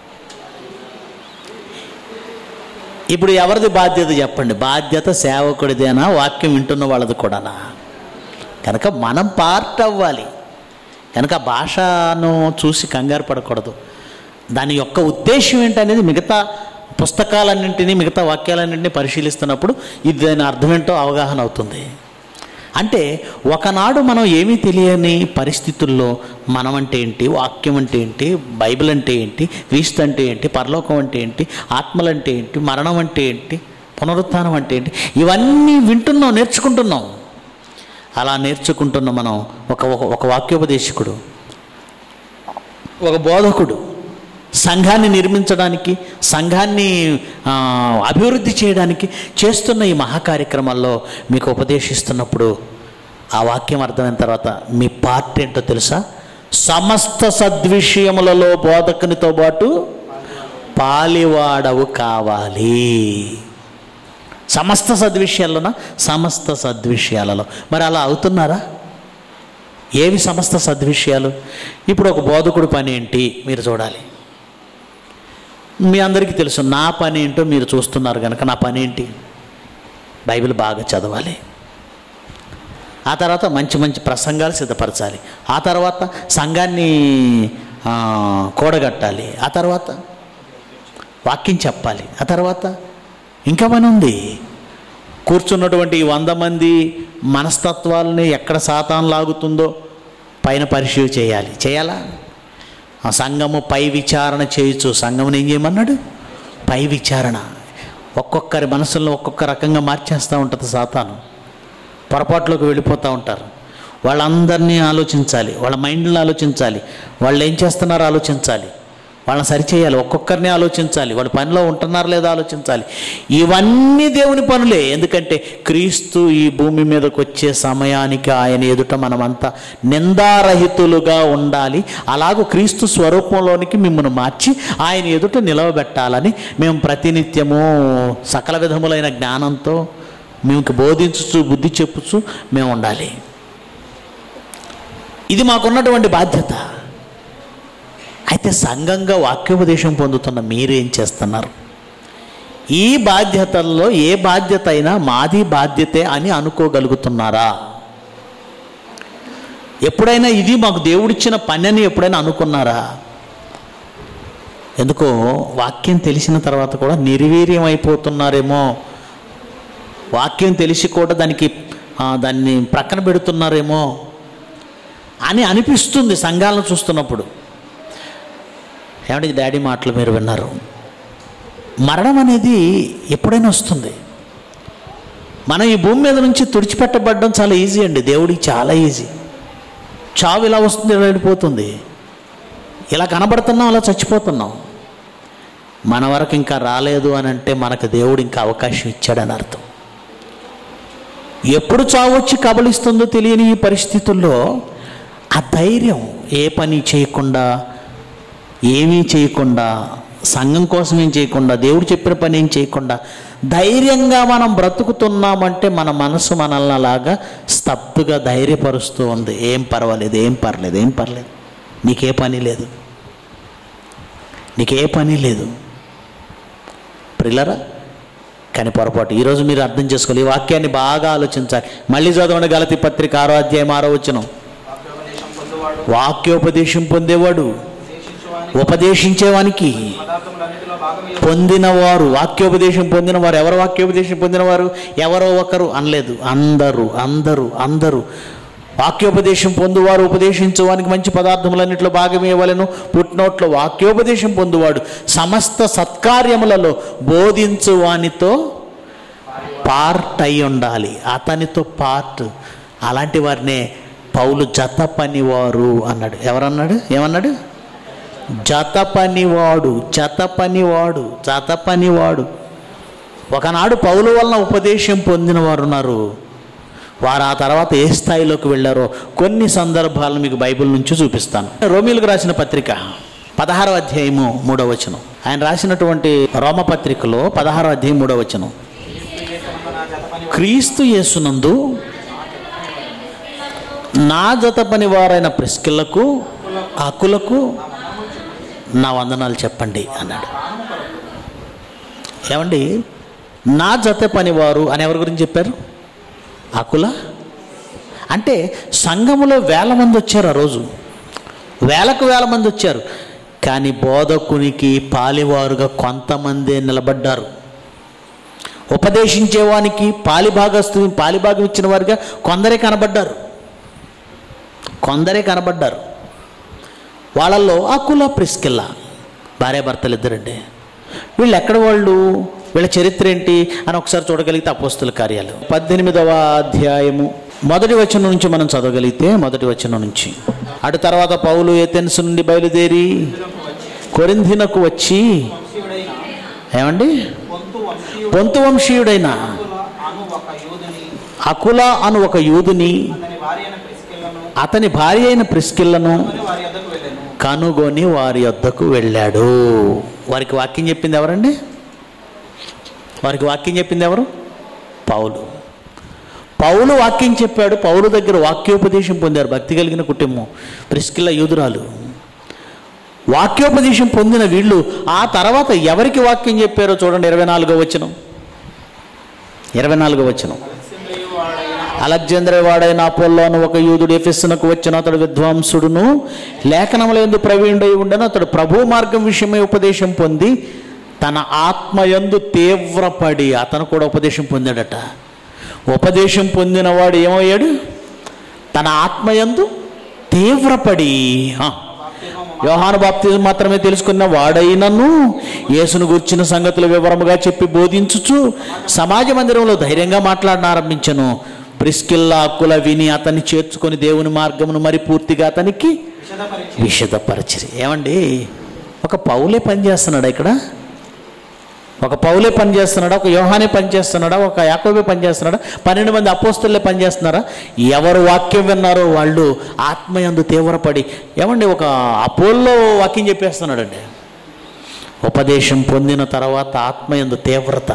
ఇప్పుడు ఎవరిది బాధ్యత చెప్పండి బాధ్యత సేవకుడిదేనా వాక్యం వింటున్న వాళ్ళది కూడానా కనుక మనం పార్ట్ అవ్వాలి కనుక భాషను చూసి కంగారు పడకూడదు దాని యొక్క ఉద్దేశం ఏంటనేది మిగతా పుస్తకాలన్నింటినీ మిగతా వాక్యాలన్నింటినీ పరిశీలిస్తున్నప్పుడు ఇది దాని అర్థం ఏంటో అవగాహన అవుతుంది అంటే ఒకనాడు మనం ఏమీ తెలియని పరిస్థితుల్లో మనం అంటే ఏంటి వాక్యం అంటే ఏంటి బైబిల్ అంటే ఏంటి క్రీస్తు అంటే ఏంటి పరలోకం అంటే ఏంటి ఆత్మలు అంటే ఏంటి మరణం అంటే ఏంటి పునరుత్థానం అంటే ఏంటి ఇవన్నీ వింటున్నాం నేర్చుకుంటున్నాం అలా నేర్చుకుంటున్న మనం ఒక ఒక- ఒక వాక్యోపదేశకుడు ఒక బోధకుడు సంఘాన్ని నిర్మించడానికి సంఘాన్ని ఆ, అభివృద్ధి చేయడానికి చేస్తున్న ఈ మహాకార్యక్రమాల్లో మీకు ఉపదేశిస్తున్నప్పుడు ఆ వాక్యం అర్థమైన తర్వాత మీ పార్ట్ ఏంటో తెలుసా సమస్త సద్విషయములలో బోధకునితో పాటు పాలివాడవు కావాలి సమస్త సద్విషయాల్లోన సమస్త సద్విషయాలలో మరి అలా అవుతున్నారా ఏవి సమస్త సద్విషయాలు ఇప్పుడు ఒక బోధకుడు పని ఏంటి మీరు చూడాలి మీ అందరికీ తెలుసు నా పని ఏంటో మీరు చూస్తున్నారు కనుక నా పని ఏంటి బైబిల్ బాగా చదవాలి ఆ తర్వాత మంచి మంచి ప్రసంగాలు సిద్ధపరచాలి ఆ తర్వాత సంఘాన్ని ఆ, కూడగట్టాలి ఆ తర్వాత వాక్యం చెప్పాలి ఆ తర్వాత ఇంకా పని ఉంది కూర్చున్నటువంటి ఈ వంద మంది మనస్తత్వాలని ఎక్కడ సాతాన్ లాగుతుందో పైన పరిశీలి చేయాలి చేయాలా ఆ సంఘము పై విచారణ చేయొచ్చు సంఘముని ఏం చేయమన్నాడు పై విచారణ ఒక్కొక్కరి మనసుల్లో ఒక్కొక్క రకంగా మార్చేస్తూ ఉంటుంది సాతాను పొరపాట్లోకి వెళ్ళిపోతూ ఉంటారు వాళ్ళందరినీ ఆలోచించాలి వాళ్ళ మైండ్లో ఆలోచించాలి వాళ్ళు ఏం చేస్తున్నారో ఆలోచించాలి వాళ్ళని సరిచేయాలి ఒక్కొక్కరిని ఆలోచించాలి వాళ్ళు పనిలో ఉంటున్నారో లేదో ఆలోచించాలి ఇవన్నీ దేవుని పనులే ఎందుకంటే క్రీస్తు ఈ భూమి మీదకి వచ్చే సమయానికి ఆయన ఎదుట మనమంతా నిందారహితులుగా ఉండాలి అలాగూ క్రీస్తు స్వరూపంలోనికి మిమ్మల్ని మార్చి ఆయన ఎదుట నిలవబెట్టాలని మేము ప్రతినిత్యము సకల విధములైన జ్ఞానంతో మేము బోధించుచు బుద్ధి చెప్పుచు మేము ఉండాలి ఇది మాకున్నటువంటి బాధ్యత అయితే సంఘంగా వాక్యోపదేశం పొందుతున్న మీరేం చేస్తున్నారు ఈ బాధ్యతల్లో ఏ బాధ్యత అయినా మాది బాధ్యతే అని అనుకోగలుగుతున్నారా ఎప్పుడైనా ఇది మాకు దేవుడిచ్చిన పని అని ఎప్పుడైనా అనుకున్నారా ఎందుకో వాక్యం తెలిసిన తర్వాత కూడా నిర్వీర్యం అయిపోతున్నారేమో వాక్యం తెలిసి కూడా దానికి ఆ, దాన్ని ప్రక్కన పెడుతున్నారేమో అని అనిపిస్తుంది సంఘాలను చూస్తున్నప్పుడు ఏమంటే డాడీ మాటలు మీరు విన్నారు మరణం అనేది ఎప్పుడైనా వస్తుంది మనం ఈ భూమి మీద నుంచి తుడిచిపెట్టబడడం చాలా ఈజీ అండి దేవుడికి చాలా ఈజీ చావు ఇలా వస్తుంది ఇలా వెళ్ళిపోతుంది ఇలా కనబడుతున్నాం అలా చచ్చిపోతున్నాం మన వరకు ఇంకా రాలేదు అని అంటే మనకు దేవుడు ఇంకా అవకాశం ఇచ్చాడని అర్థం ఎప్పుడు చావు వచ్చి కబలిస్తుందో తెలియని ఈ పరిస్థితుల్లో ఆ ధైర్యం ఏ పని చేయకుండా ఏమీ చేయకుండా సంఘం కోసం ఏం చేయకుండా దేవుడు చెప్పిన పని ఏం చేయకుండా ధైర్యంగా మనం బ్రతుకుతున్నామంటే మన మనసు మనల్ని అలాగా స్తబ్దుగా ధైర్యపరుస్తూ ఉంది ఏం పర్వాలేదు ఏం పర్లేదు ఏం పర్లేదు నీకే పని లేదు నీకే పని లేదు ప్రిల్లరా కానీ పొరపాటు ఈరోజు మీరు అర్థం చేసుకోవాలి ఈ వాక్యాన్ని బాగా ఆలోచించాలి మళ్ళీ చదవండి గలతి పత్రిక ఆరో అధ్యాయం ఆరో వచ్చిన వాక్యోపదేశం పొందువాడు వాక్యోపదేశం పొందేవాడు ఉపదేశించువాని ఉపదేశించేవానికి పదార్థములన్నిటిలో భాగమే పొందినవారు వాక్యోపదేశం పొందినవారు ఎవరు వాక్యోపదేశం పొందినవారు ఎవరో ఒకరు అనలేదు అందరూ అందరూ అందరూ వాక్యోపదేశం పొందువారు ఉపదేశించువానికి మంచి పదార్థములన్నింటిలో భాగమేయవలను పుట్టినోట్లో వాక్యోపదేశం పొందువాడు సమస్త సత్కార్యములలో బోధించువానితో పార్ట్ అయి ఉండాలి అతనితో పార్ట్ అలాంటి వారినే పౌలు జత పనివారు అన్నాడు ఎవరన్నాడు ఏమన్నాడు జత పనివాడు జత పనివాడు జత పనివాడు ఒకనాడు పౌలు వలన ఉపదేశం పొందిన వారు ఉన్నారు వారు ఆ తర్వాత ఏ స్థాయిలోకి వెళ్ళారో కొన్ని సందర్భాలను మీకు బైబిల్ నుంచి చూపిస్తాను రోమిలకు రాసిన పత్రిక పదహారవ అధ్యాయము మూడవ వచనం ఆయన రాసినటువంటి రోమ పత్రికలో పదహారవ అధ్యాయం మూడవ వచనం నా జత పని క్రీస్తు యేసునందు నా జత పని వారైన ప్రిస్కిళ్లకు అకులకు నా వందనాలు చెప్పండి అన్నాడు ఏమండి నా జత పనివారు అని ఎవరి గురించి చెప్పారు అకుల అంటే సంఘములో వేల మంది వచ్చారు ఆ రోజు వేలకు వేల మంది వచ్చారు కానీ బోధకునికి పాలివారుగా కొంతమందే నిలబడ్డారు ఉపదేశించేవానికి పాలిభాగస్తు పాలిభాగం ఇచ్చిన వారిగా కొందరే కనబడ్డారు కొందరే కనబడ్డారు వాళ్ళల్లో అకుల ప్రిస్కిల్ల భార్యాభర్తలు ఇద్దరండి వీళ్ళు ఎక్కడ వాళ్ళు వీళ్ళ చరిత్ర ఏంటి అని ఒకసారి చూడగలిగితే అపోస్తుల కార్యాలు పద్దెనిమిదవ అధ్యాయము మొదటి వచనం నుంచి మనం చదవగలిగితే మొదటి వచనం నుంచి అటు తర్వాత పౌలు ఏథెన్స్ నుండి బయలుదేరి కొరింథినకు వచ్చి వంశీయుడైన ఏమండి పొంతు వంశీయుడు పొంతు వంశీయుడైన అను ఒక యోధుని అకుల అను ఒక యూదుని అతని భార్య అయిన ప్రిస్కిల్లను అతని భార్య అయిన ప్రిస్కిల్లను కొని వారి యొద్దకు వెళ్ళాను కనుగొని వారి వద్దకు వెళ్ళాడు వారికి వాక్యం చెప్పింది ఎవరండి వారికి వాక్యం చెప్పింది ఎవరు పౌలు పౌలు వాక్యం చెప్పాడు పౌలు దగ్గర వాక్యోపదేశం పొందారు భక్తి కలిగిన కుటుంబం ప్రిస్కిల్ల యూదురాలు వాక్యోపదేశం పొందిన వీళ్ళు ఆ తర్వాత ఎవరికి వాక్యం చెప్పారో చూడండి ఇరవై నాలుగో వచనం ఇరవై నాలుగో వచనం అలెక్సింద్రియు వాడైన అలెగ్జాంద్ర వాడైన అపోల్లోను ఒక యూదుడు ఎఫెస్సునకు వచ్చిన అతడు విద్వాంసుడును లేఖనములందు ప్రవీణుడై ఉండను అతడు ప్రభు మార్గం విషయమై ఉపదేశం పొంది తన ఆత్మయందు తీవ్రపడి అతను కూడా ఉపదేశం పొందాడట ఉపదేశం పొందినవాడు ఏమయ్యాడు తన ఆత్మయందు తీవ్రపడి ఆ, యోహాను బాప్తిజం మాత్రమే తెలుసుకున్న వాడైనను యేసును గుర్చిన సంగతులు వివరముగా చెప్పి బోధించుచు సమాజ మందిరంలో ధైర్యంగా మాట్లాడనారంభించను ప్రిస్కిల్లా అక్కుల విని అతన్ని చేర్చుకొని దేవుని మార్గమును మరి పూర్తిగా అతనికి విషదపరిచి విషదపరచరి ఏమండి ఒక పౌలే పని చేస్తున్నాడా ఇక్కడ ఒక పౌలే పని చేస్తున్నాడా ఒక యోహానే పని చేస్తున్నాడా ఒక యాకోబే పని చేస్తున్నాడా పన్నెండు మంది అపోస్తులే పని చేస్తున్నారా ఎవరు వాక్యం విన్నారో వాళ్ళు ఆత్మయందు తీవ్రపడి ఏమండి ఒక అపోల్లో వాక్యం చెప్పేస్తున్నాడండి ఉపదేశం పొందిన తర్వాత ఆత్మయందు తీవ్రత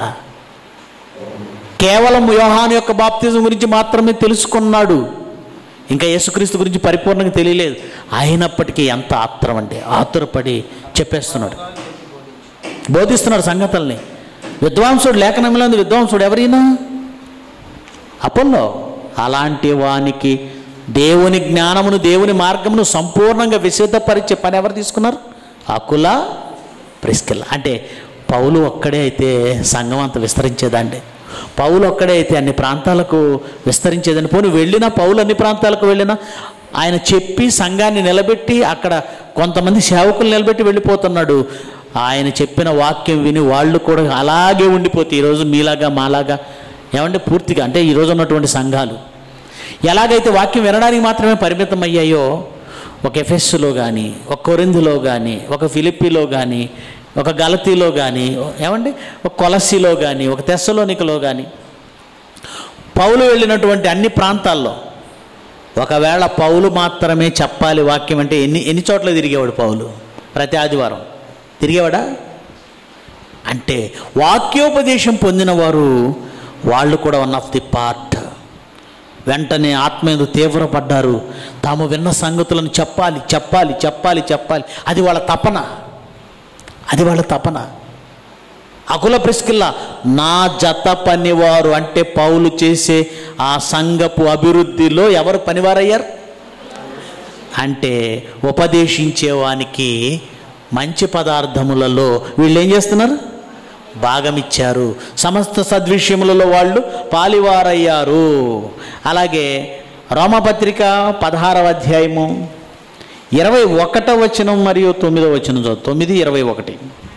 కేవలం యోహాను యొక్క బాప్తిజం గురించి మాత్రమే తెలుసుకున్నాడు ఇంకా యేసుక్రీస్తు గురించి పరిపూర్ణంగా తెలియలేదు అయినప్పటికీ ఎంత ఆత్రం అంటే ఆతురపడి చెప్పేస్తున్నాడు బోధిస్తున్నాడు సంగతుల్ని విద్వాంసుడు లేఖనంలో ఉంది విద్వాంసుడు ఎవరైనా అపోల్లో అలాంటి వానికి దేవుని జ్ఞానమును దేవుని మార్గమును సంపూర్ణంగా విశేషపరిచే పని ఎవరు తీసుకున్నారు అకుల ప్రిస్కిల్ అంటే పౌలు ఒక్కడే అయితే సంఘం అంత విస్తరించేదండి పౌలు ఒక్కడే అయితే అన్ని ప్రాంతాలకు విస్తరించేదండి పోనీ వెళ్ళినా పౌలు అన్ని ప్రాంతాలకు వెళ్ళినా ఆయన చెప్పి సంఘాన్ని నిలబెట్టి అక్కడ కొంతమంది సేవకులు నిలబెట్టి వెళ్ళిపోతున్నాడు ఆయన చెప్పిన వాక్యం విని వాళ్ళు కూడా అలాగే ఉండిపోతే ఈరోజు మీలాగా మాలాగా ఏమంటే పూర్తిగా అంటే ఈరోజు ఉన్నటువంటి సంఘాలు ఎలాగైతే వాక్యం వినడానికి మాత్రమే పరిమితం అయ్యాయో ఒక ఎఫెస్సులో కానీ ఒక కొరిందులో కానీ ఒక ఫిలిప్పీలో కానీ ఒక గలతీలో కానీ ఏమండి ఒక కొలసిలో కానీ ఒక తెస్సలోనికలో కానీ పౌలు వెళ్ళినటువంటి అన్ని ప్రాంతాల్లో ఒకవేళ పౌలు మాత్రమే చెప్పాలి వాక్యం అంటే ఎన్ని ఎన్ని చోట్ల తిరిగేవాడు పౌలు ప్రతి ఆదివారం తిరిగేవాడా అంటే వాక్యోపదేశం పొందిన వారు వాళ్ళు కూడా వన్ ఆఫ్ ది పార్ట్ వెంటనే ఆత్మ మీద తీవ్రపడ్డారు తాము విన్న సంగతులను చెప్పాలి చెప్పాలి చెప్పాలి చెప్పాలి అది వాళ్ళ తపన అది వాళ్ళ తపన అకుల ప్రిస్కిల్లా నా జత పనివారు అంటే పౌలు చేసే ఆ సంఘపు అభివృద్ధిలో ఎవరు పనివారయ్యారు అంటే ఉపదేశించేవానికి మంచి పదార్థములలో వీళ్ళు ఏం చేస్తున్నారు భాగమిచ్చారు సమస్త సద్విషయములలో వాళ్ళు పాలివారయ్యారు అలాగే రోమపత్రిక పదహారవ అధ్యాయము ఇరవై ఒకటవ వచనం మరియు తొమ్మిదవ వచనం చదువు తొమ్మిది ఇరవై ఒకటి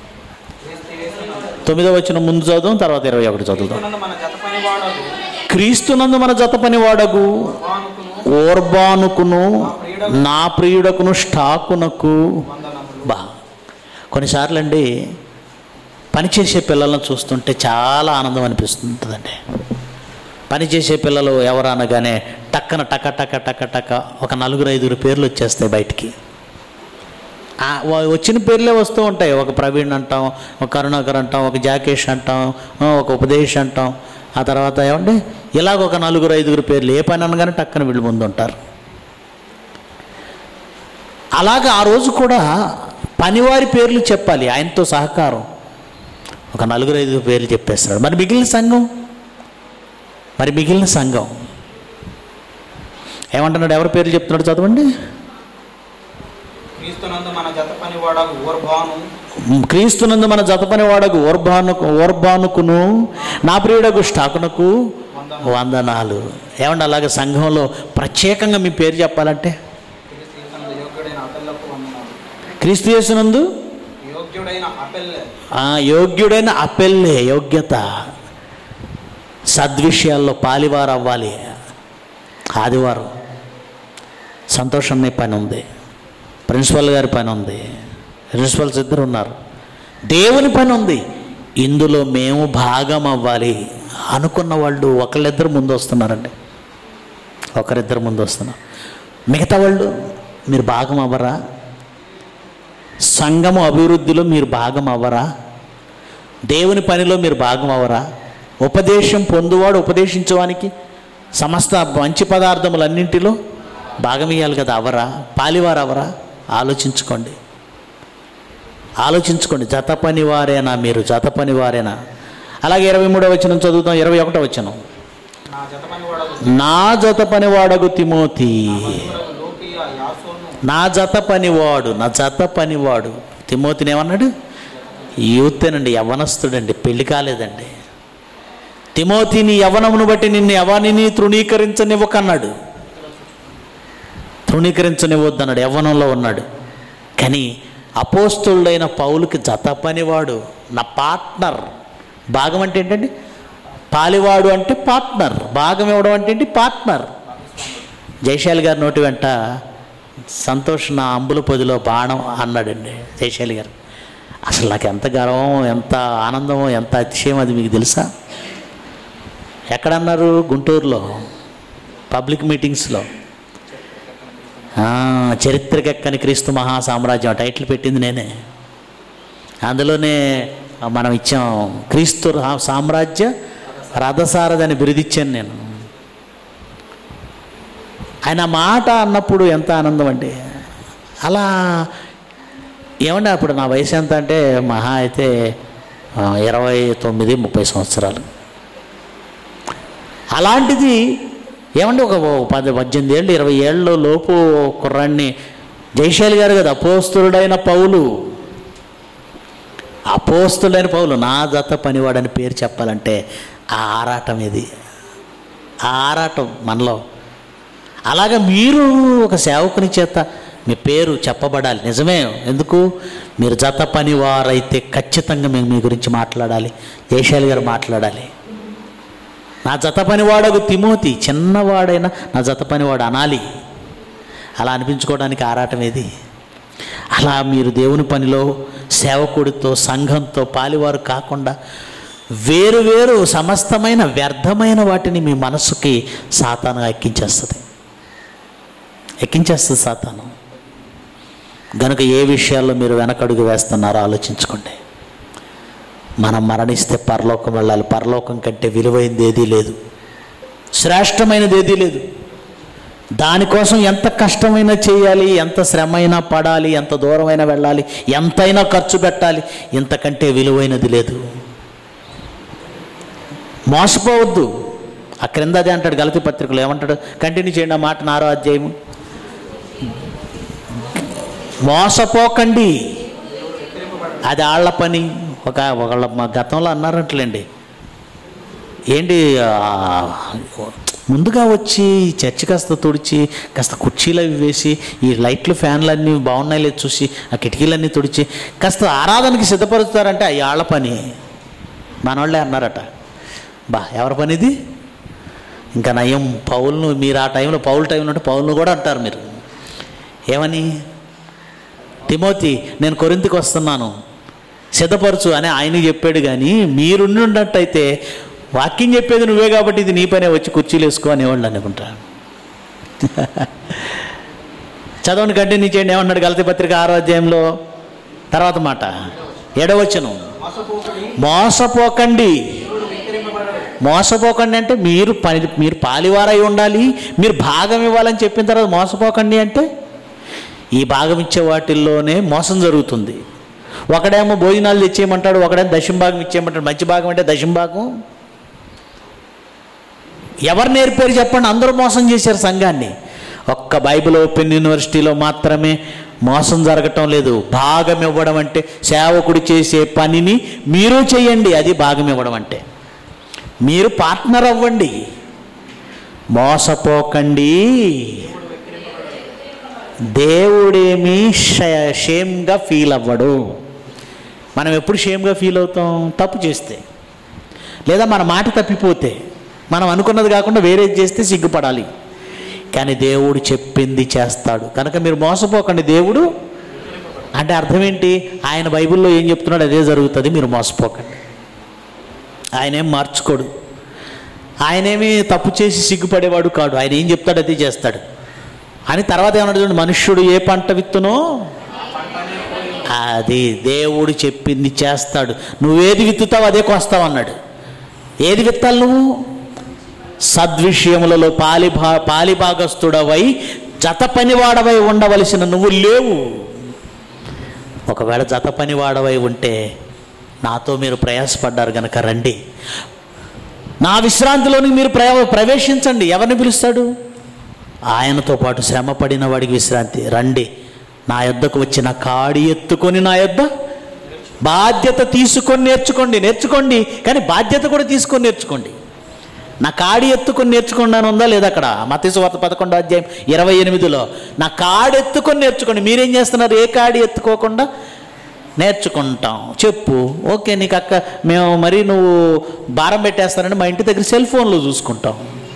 తొమ్మిదవ వచనం ముందు చదువు తర్వాత ఇరవై ఒకటి చదువుదాం క్రీస్తునందు మన జత పనివాడగు క్రీస్తునందు మన జత పనివాడగు వానుకును ఓర్బానుకును నా ప్రియుడకును స్టాకునకు వందనములు బా కొన్నిసార్లు అండి పనిచేసే పిల్లలను చూస్తుంటే చాలా ఆనందం అనిపిస్తుంటుందండి పనిచేసే పిల్లలు ఎవరు అనగానే టక్కన టక టక టక టక ఒక నలుగురు ఐదుగురు పేర్లు వచ్చేస్తాయి బయటికి ఆ, వా- వచ్చిన పేర్లే వస్తూ ఉంటాయి ఒక ప్రవీణ్ అంటాం ఒక కరుణాకర్ అంటాం ఒక జాకేష్ అంటాం ఆ, ఒక ఉపదేశ్ అంటాం ఆ తర్వాత ఏమండి ఇలాగ ఒక నలుగురు ఐదుగురు పేర్లు ఏ పని అనగానే టక్కన వీళ్ళు ముందు ఉంటారు అలాగా ఆ రోజు కూడా పనివారి పేర్లు చెప్పాలి ఆయనతో సహకారం ఒక నలుగురు ఐదు పేర్లు చెప్పేస్తున్నాడు మరి మిగిలిన సంఘం మరి మిగిలిన సంఘం ఏమంటున్నాడు ఎవరి పేర్లు చెప్తున్నాడు చదవండి క్రీస్తునందు మన జత పనివాడగు ఓర్బాను క్రీస్తునందు మన జతపని వాడకు ఓర్బానుకు ఓర్బానుకును నా ప్రియుడకు స్టాకునకు వందనాలు ఏమండి అలాగే సంఘంలో ప్రత్యేకంగా మీ పేరు చెప్పాలంటే క్రీస్తునందు యోగ్యుడైన అపెల్లకు వందనాలు క్రీస్తు యేసునందు యోగ్యుడైన అపెల్లె ఆ యోగ్యుడైన అపెల్లే యోగ్యత సద్విషయాల్లో పాలివారు అవ్వాలి ఆదివారం సంతోషం నీ పని ఉంది ప్రిన్సిపల్ గారి పని ఉంది ప్రిన్సిపల్స్ ఇద్దరు ఉన్నారు దేవుని పని ఉంది ఇందులో మేము భాగం అవ్వాలి అనుకున్న వాళ్ళు ఒకళ్ళిద్దరు ముందు వస్తున్నారండి ఒకరిద్దరు ముందు వస్తున్నారు మిగతా వాళ్ళు మీరు భాగం అవ్వరా సంఘము అభివృద్ధిలో మీరు భాగం అవ్వరా దేవుని పనిలో మీరు భాగం అవ్వరా ఉపదేశం పొందువాడు ఉపదేశించడానికి సమస్త మంచి పదార్థములన్నింటిలో భాగం ఇవ్వాలి కదా అవరా పాలివారు అవరా ఆలోచించుకోండి ఆలోచించుకోండి జత పని వారేనా మీరు జత పని వారేనా అలాగే ఇరవై మూడో వచనం చదువుతాం ఇరవై ఒకటో వచనం నా జత పనివాడగు నా జత పనివాడగు తిమోతి మధురగు లోకియ యాసోను నా జత పనివాడు నా జత పనివాడు తిమోతిని ఏమన్నాడు యూతేనండి యవనస్తుడండి పెళ్లి కాలేదండి తిమోతిని యవనమును బట్టి నిన్ను యవనిని తృణీకరించనివ్వకన్నాడు తృణీకరించనివ్వద్దన్నాడు యవ్వనంలో ఉన్నాడు కానీ అపోస్తుడైన పౌలుకి జత పనివాడు నా పార్ట్నర్ భాగం అంటే ఏంటండి పాలివాడు అంటే పార్ట్నర్ భాగం ఇవ్వడం అంటే ఏంటి పార్ట్నర్ జయశాలి గారి నోటి వెంట సంతోష్ నా అంబుల పొదిలో బాణం అన్నాడండి జయశాలి గారు అసలు నాకు ఎంత గర్వం ఎంత ఆనందమో ఎంత అతిశయం అది మీకు తెలుసా ఎక్కడన్నారు గుంటూరులో పబ్లిక్ మీటింగ్స్లో ఆ, చరిత్రకెక్కని క్రీస్తు మహా సామ్రాజ్యం టైటిల్ పెట్టింది నేనే అందులోనే మనం ఇచ్చాం క్రీస్తు రా- సామ్రాజ్య రథసారథి అని బిరుదిచ్చాను నేను ఆయన ఆ మాట అన్నప్పుడు ఎంత ఆనందం అండి అలా ఏమంటే అప్పుడు నా వయసు ఎంత అంటే మహా అయితే ఆ, ఇరవై తొమ్మిది ముప్పై సంవత్సరాలు అలాంటిది ఏమంటే ఒక ఓ పది పద్దెనిమిది ఏళ్ళు ఇరవై ఏళ్ళ లోపు కుర్రాన్ని జయశాలి గారు కదా అపోస్తుడైన పౌలు అపోస్తుడైన పౌలు నా జత పనివాడని పేరు చెప్పాలంటే ఆ ఆరాటం ఇది ఆ ఆరాటం మనలో అలాగా మీరు ఒక సేవకుని చేత మీ పేరు చెప్పబడాలి నిజమే ఎందుకు మీరు జత పనివారైతే ఖచ్చితంగా మేము మీ గురించి మాట్లాడాలి జయశాలి గారు మాట్లాడాలి నా జత పనివాడకు తిమోతి చిన్నవాడైనా నా జత పనివాడు అనాలి అలా అనిపించుకోవడానికి ఆరాటం ఏది అలా మీరు దేవుని పనిలో సేవకుడితో సంఘంతో పాలివారు కాకుండా వేరు వేరు సమస్తమైన వ్యర్థమైన వాటిని మీ మనసుకి సాతాను ఎక్కించేస్తుంది ఎక్కించేస్తుంది సాతాను గనుక ఏ విషయాల్లో మీరు వెనకడుగు వేస్తున్నారో ఆలోచించుకోండి మనం మరణిస్తే పరలోకం వెళ్ళాలి పరలోకం కంటే విలువైనది ఏదీ లేదు శ్రేష్టమైనది ఏదీ లేదు దానికోసం ఎంత కష్టమైనా చేయాలి ఎంత శ్రమ అయినా పడాలి ఎంత దూరమైనా వెళ్ళాలి ఎంతైనా ఖర్చు పెట్టాలి ఇంతకంటే విలువైనది లేదు మోసపోవద్దు ఆ క్రింద అదే అంటాడు గలతి పత్రికలు ఏమంటాడు కంటిన్యూ చేయండి ఆ మాట నారో అధ్యాయము మోసపోకండి అది ఆళ్ల పని ఒక ఒకళ్ళ మా గతంలో అన్నారంటలేండి ఏంటి ఆ, ముందుగా వచ్చి చర్చి కాస్త తుడిచి కాస్త కుర్చీలు అవి వేసి ఈ లైట్లు ఫ్యాన్లు అన్నీ బాగున్నాయి లేదు చూసి ఆ కిటికీలన్నీ తుడిచి కాస్త ఆరాధనకి సిద్ధపరుస్తారంటే అవి ఆళ్ల పని మనోళ్ళే అన్నారట బా ఎవరి పని ఇది ఇంకా నయం పౌల్ను మీరు ఆ టైంలో పౌల్ టైంలో ఉంటే పౌల్ను కూడా అంటారు మీరు ఏమని తిమోతి నేను కొరింతకు వస్తున్నాను సిద్ధపరచు అని ఆయన చెప్పాడు కానీ మీరుండి ఉన్నట్టయితే వాక్యం చెప్పేది నువ్వే కాబట్టి ఇది నీ పనే వచ్చి కుర్చీలు వేసుకో అనేవాళ్ళు అనుకుంటా చదవని కంటిన్యూ చేయండి ఏమన్నాడు గలతి పత్రిక ఆరో అధ్యాయంలో తర్వాత మాట ఏడవచనం మోసపోకడి మోసపోకండి దేవుడు వెక్కిరింపబడడు మోసపోకండి అంటే మీరు పని మీరు పాలివారై ఉండాలి మీరు భాగం ఇవ్వాలని చెప్పిన తర్వాత మోసపోకండి అంటే ఈ భాగం ఇచ్చే వాటిల్లోనే మోసం జరుగుతుంది ఒకడేమో భోజనాలు తెచ్చేయమంటాడు ఒకడేమో దశం భాగం ఇచ్చేయమంటాడు మంచి భాగం అంటే దశం భాగం ఎవరు నేర్పారు చెప్పండి అందరూ మోసం చేశారు సంఘాన్ని ఒక్క బైబిల్ ఓపెన్ యూనివర్సిటీలో మాత్రమే మోసం జరగటం లేదు భాగం ఇవ్వడం అంటే సేవకుడు చేసే పనిని మీరు చేయండి అది భాగం ఇవ్వడం అంటే మీరు పార్ట్నర్ అవ్వండి మోసపోకండి దేవుడేమీ ష- షేమ్గా ఫీల్ అవ్వడు మనం ఎప్పుడు షేమ్గా ఫీల్ అవుతాం తప్పు చేస్తే లేదా మన మాట తప్పిపోతే మనం అనుకున్నది కాకుండా వేరేది చేస్తే సిగ్గుపడాలి కానీ దేవుడు చెప్పింది చేస్తాడు కనుక మీరు మోసపోకండి దేవుడు అంటే అర్థం ఏంటి ఆయన బైబిల్లో ఏం చెప్తున్నాడు అదే జరుగుతుంది మీరు మోసపోకండి ఆయన ఏం మార్చుకోడు ఆయనేమి తప్పు చేసి సిగ్గుపడేవాడు కాడు ఆయన ఏం చెప్తాడు అదే చేస్తాడు అని తర్వాత ఏమన్నాడు చూడండి మనుష్యుడు ఏ పంట విత్తునో అది దేవుడు చెప్పింది చేస్తాడు నువ్వేది విత్తుతావు అదే కోస్తావు అన్నాడు ఏది విత్తాలి నువ్వు సద్విషయములలో పాలిభా పాలిభాగస్తుడవై జత పనివాడవై ఉండవలసిన నువ్వు లేవు ఒకవేళ జత పనివాడవై ఉంటే నాతో మీరు ప్రయాసపడ్డారు గనక రండి నా విశ్రాంతిలోనికి మీరు ప్ర ప్రవేశించండి ఎవరిని పిలుస్తాడు ఆయనతో పాటు శ్రమ పడిన వాడికి విశ్రాంతి రండి నా యొద్దకు వచ్చిన కాడి ఎత్తుకొని నా యొద్ద బాధ్యత తీసుకొని నేర్చుకోండి నేర్చుకోండి కానీ బాధ్యత కూడా తీసుకొని నేర్చుకోండి నా కాడి ఎత్తుకొని నేర్చుకున్నాను ఉందా లేదా అక్కడ మతీసు వార్త పదకొండో అధ్యాయం ఇరవై ఎనిమిదిలో నా కాడి ఎత్తుకొని నేర్చుకోండి మీరేం చేస్తున్నారు ఏ కాడి ఎత్తుకోకుండా నేర్చుకుంటాం చెప్పు ఓకే నీకు అక్క మేము మరీ నువ్వు భారం పెట్టేస్తానంటే మా ఇంటి దగ్గర సెల్ ఫోన్లో చూసుకుంటాం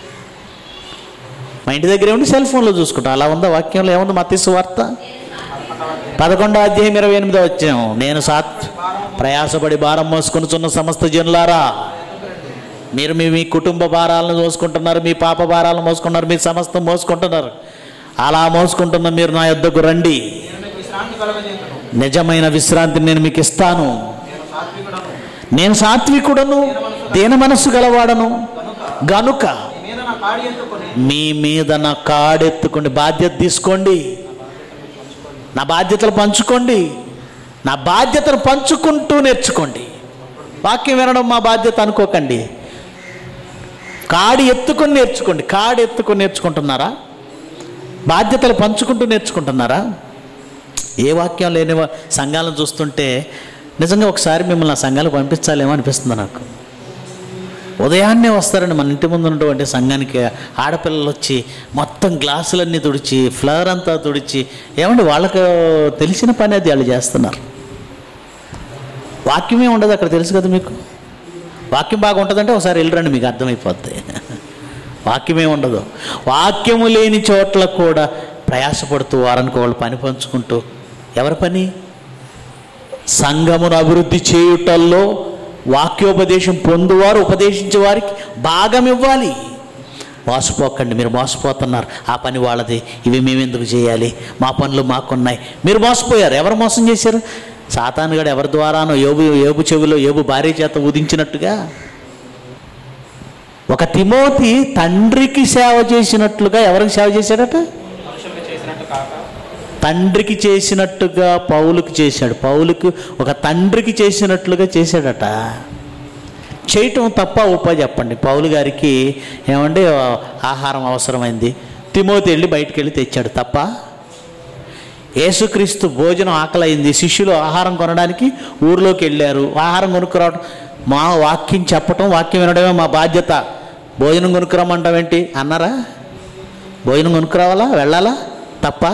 మా ఇంటి దగ్గర ఏముంది సెల్ ఫోన్లో చూసుకుంటాం అలా ఉందా వాక్యంలో ఏముంది మతీసు వార్త పదకొండో అధ్యాయం ఇరవై ఎనిమిదో వచ్చాం నేను సాత్ ప్రయాసపడి భారం మోసుకొనుచున్న సమస్త జనులారా మీరు మీ మీ కుటుంబ భారాలను మోసుకుంటున్నారు మీ పాప భారాలను మోసుకుంటున్నారు మీ సమస్తం మోసుకుంటున్నారు అలా మోసుకుంటున్న మీరు నా యొద్దకు రండి నేను మీకు విశ్రాంతి కలగజేతును నిజమైన విశ్రాంతిని నేను మీకు ఇస్తాను నేను సాత్వికుడను నేను సాత్వికుడను దేన మనస్సు గలవాడను గనుక మీ మీద నా కాడి ఎత్తుకొని మీ మీద నా కాడెత్తుకోండి బాధ్యత తీసుకోండి నా బాధ్యతలు పంచుకోండి నా బాధ్యతను పంచుకుంటూ నేర్చుకోండి వాక్యం వినడం మా బాధ్యత అనుకోకండి కాడి ఎత్తుకొని నేర్చుకోండి కాడి ఎత్తుకొని నేర్చుకుంటున్నారా బాధ్యతలు పంచుకుంటూ నేర్చుకుంటున్నారా ఏ వాక్యం లేని వా- సంఘాలను చూస్తుంటే నిజంగా ఒకసారి మిమ్మల్ని ఆ సంఘాలకు పంపించాలేమో అనిపిస్తుంది నాకు ఉదయాన్నే వస్తారండి మన ఇంటి ముందు ఉన్నటువంటి సంఘానికి ఆడపిల్లలు వచ్చి మొత్తం గ్లాసులన్నీ తుడిచి ఫ్లవర్ అంతా తుడిచి ఏమండి వాళ్ళకు తెలిసిన పని అది వాళ్ళు చేస్తున్నారు వాక్యమే ఉండదు అక్కడ తెలుసు కదా మీకు వాక్యం బాగా ఉంటుందంటే ఒకసారి వెళ్ళరండి మీకు అర్థమైపోద్ది వాక్యమే ఉండదు వాక్యము లేని చోట్ల కూడా ప్రయాసపడుతూ వారానికి వాళ్ళు పని పంచుకుంటూ ఎవరి పని సంఘమును అభివృద్ధి చేయుటల్లో వాక్యోపదేశం పొందువారు ఉపదేశించే వారికి భాగం ఇవ్వాలి మోసపోకండి మీరు మోసపోతున్నారు ఆ పని వాళ్ళది ఇవి మేము ఎందుకు చేయాలి మా పనులు మాకున్నాయి మీరు మోసపోయారు ఎవరు మోసం చేశారు సాతానుగాడు ఎవరి ద్వారానో ఏబు ఏబు చెవిలో ఏబు భార్య చేత ఊదించినట్టుగా ఒక తిమోతి తండ్రికి సేవ చేసినట్లుగా ఎవరికి సేవ చేశాడట మనుషులకు చేసినట్టు కాక తండ్రికి చేసినట్టుగా పౌలుకి చేశాడు పౌలుకి ఒక తండ్రికి చేసినట్లుగా చేశాడట చేయటం తప్ప ఉప్ప చెప్పండి పౌలు గారికి ఏమంటే ఆహారం అవసరమైంది తిమోతి వెళ్ళి బయటికి వెళ్ళి తెచ్చాడు తప్ప యేసుక్రీస్తు భోజనం ఆకలైంది శిష్యులు ఆహారం కొనడానికి ఊర్లోకి వెళ్ళారు ఆహారం కొనుక్కురావడం మా వాక్యం చెప్పటం వాక్యం వినడమే మా బాధ్యత భోజనం కొనుక్కురమ్మంటావేంటి అన్నారా భోజనం కొనుక్కురావాలా వెళ్ళాలా తప్ప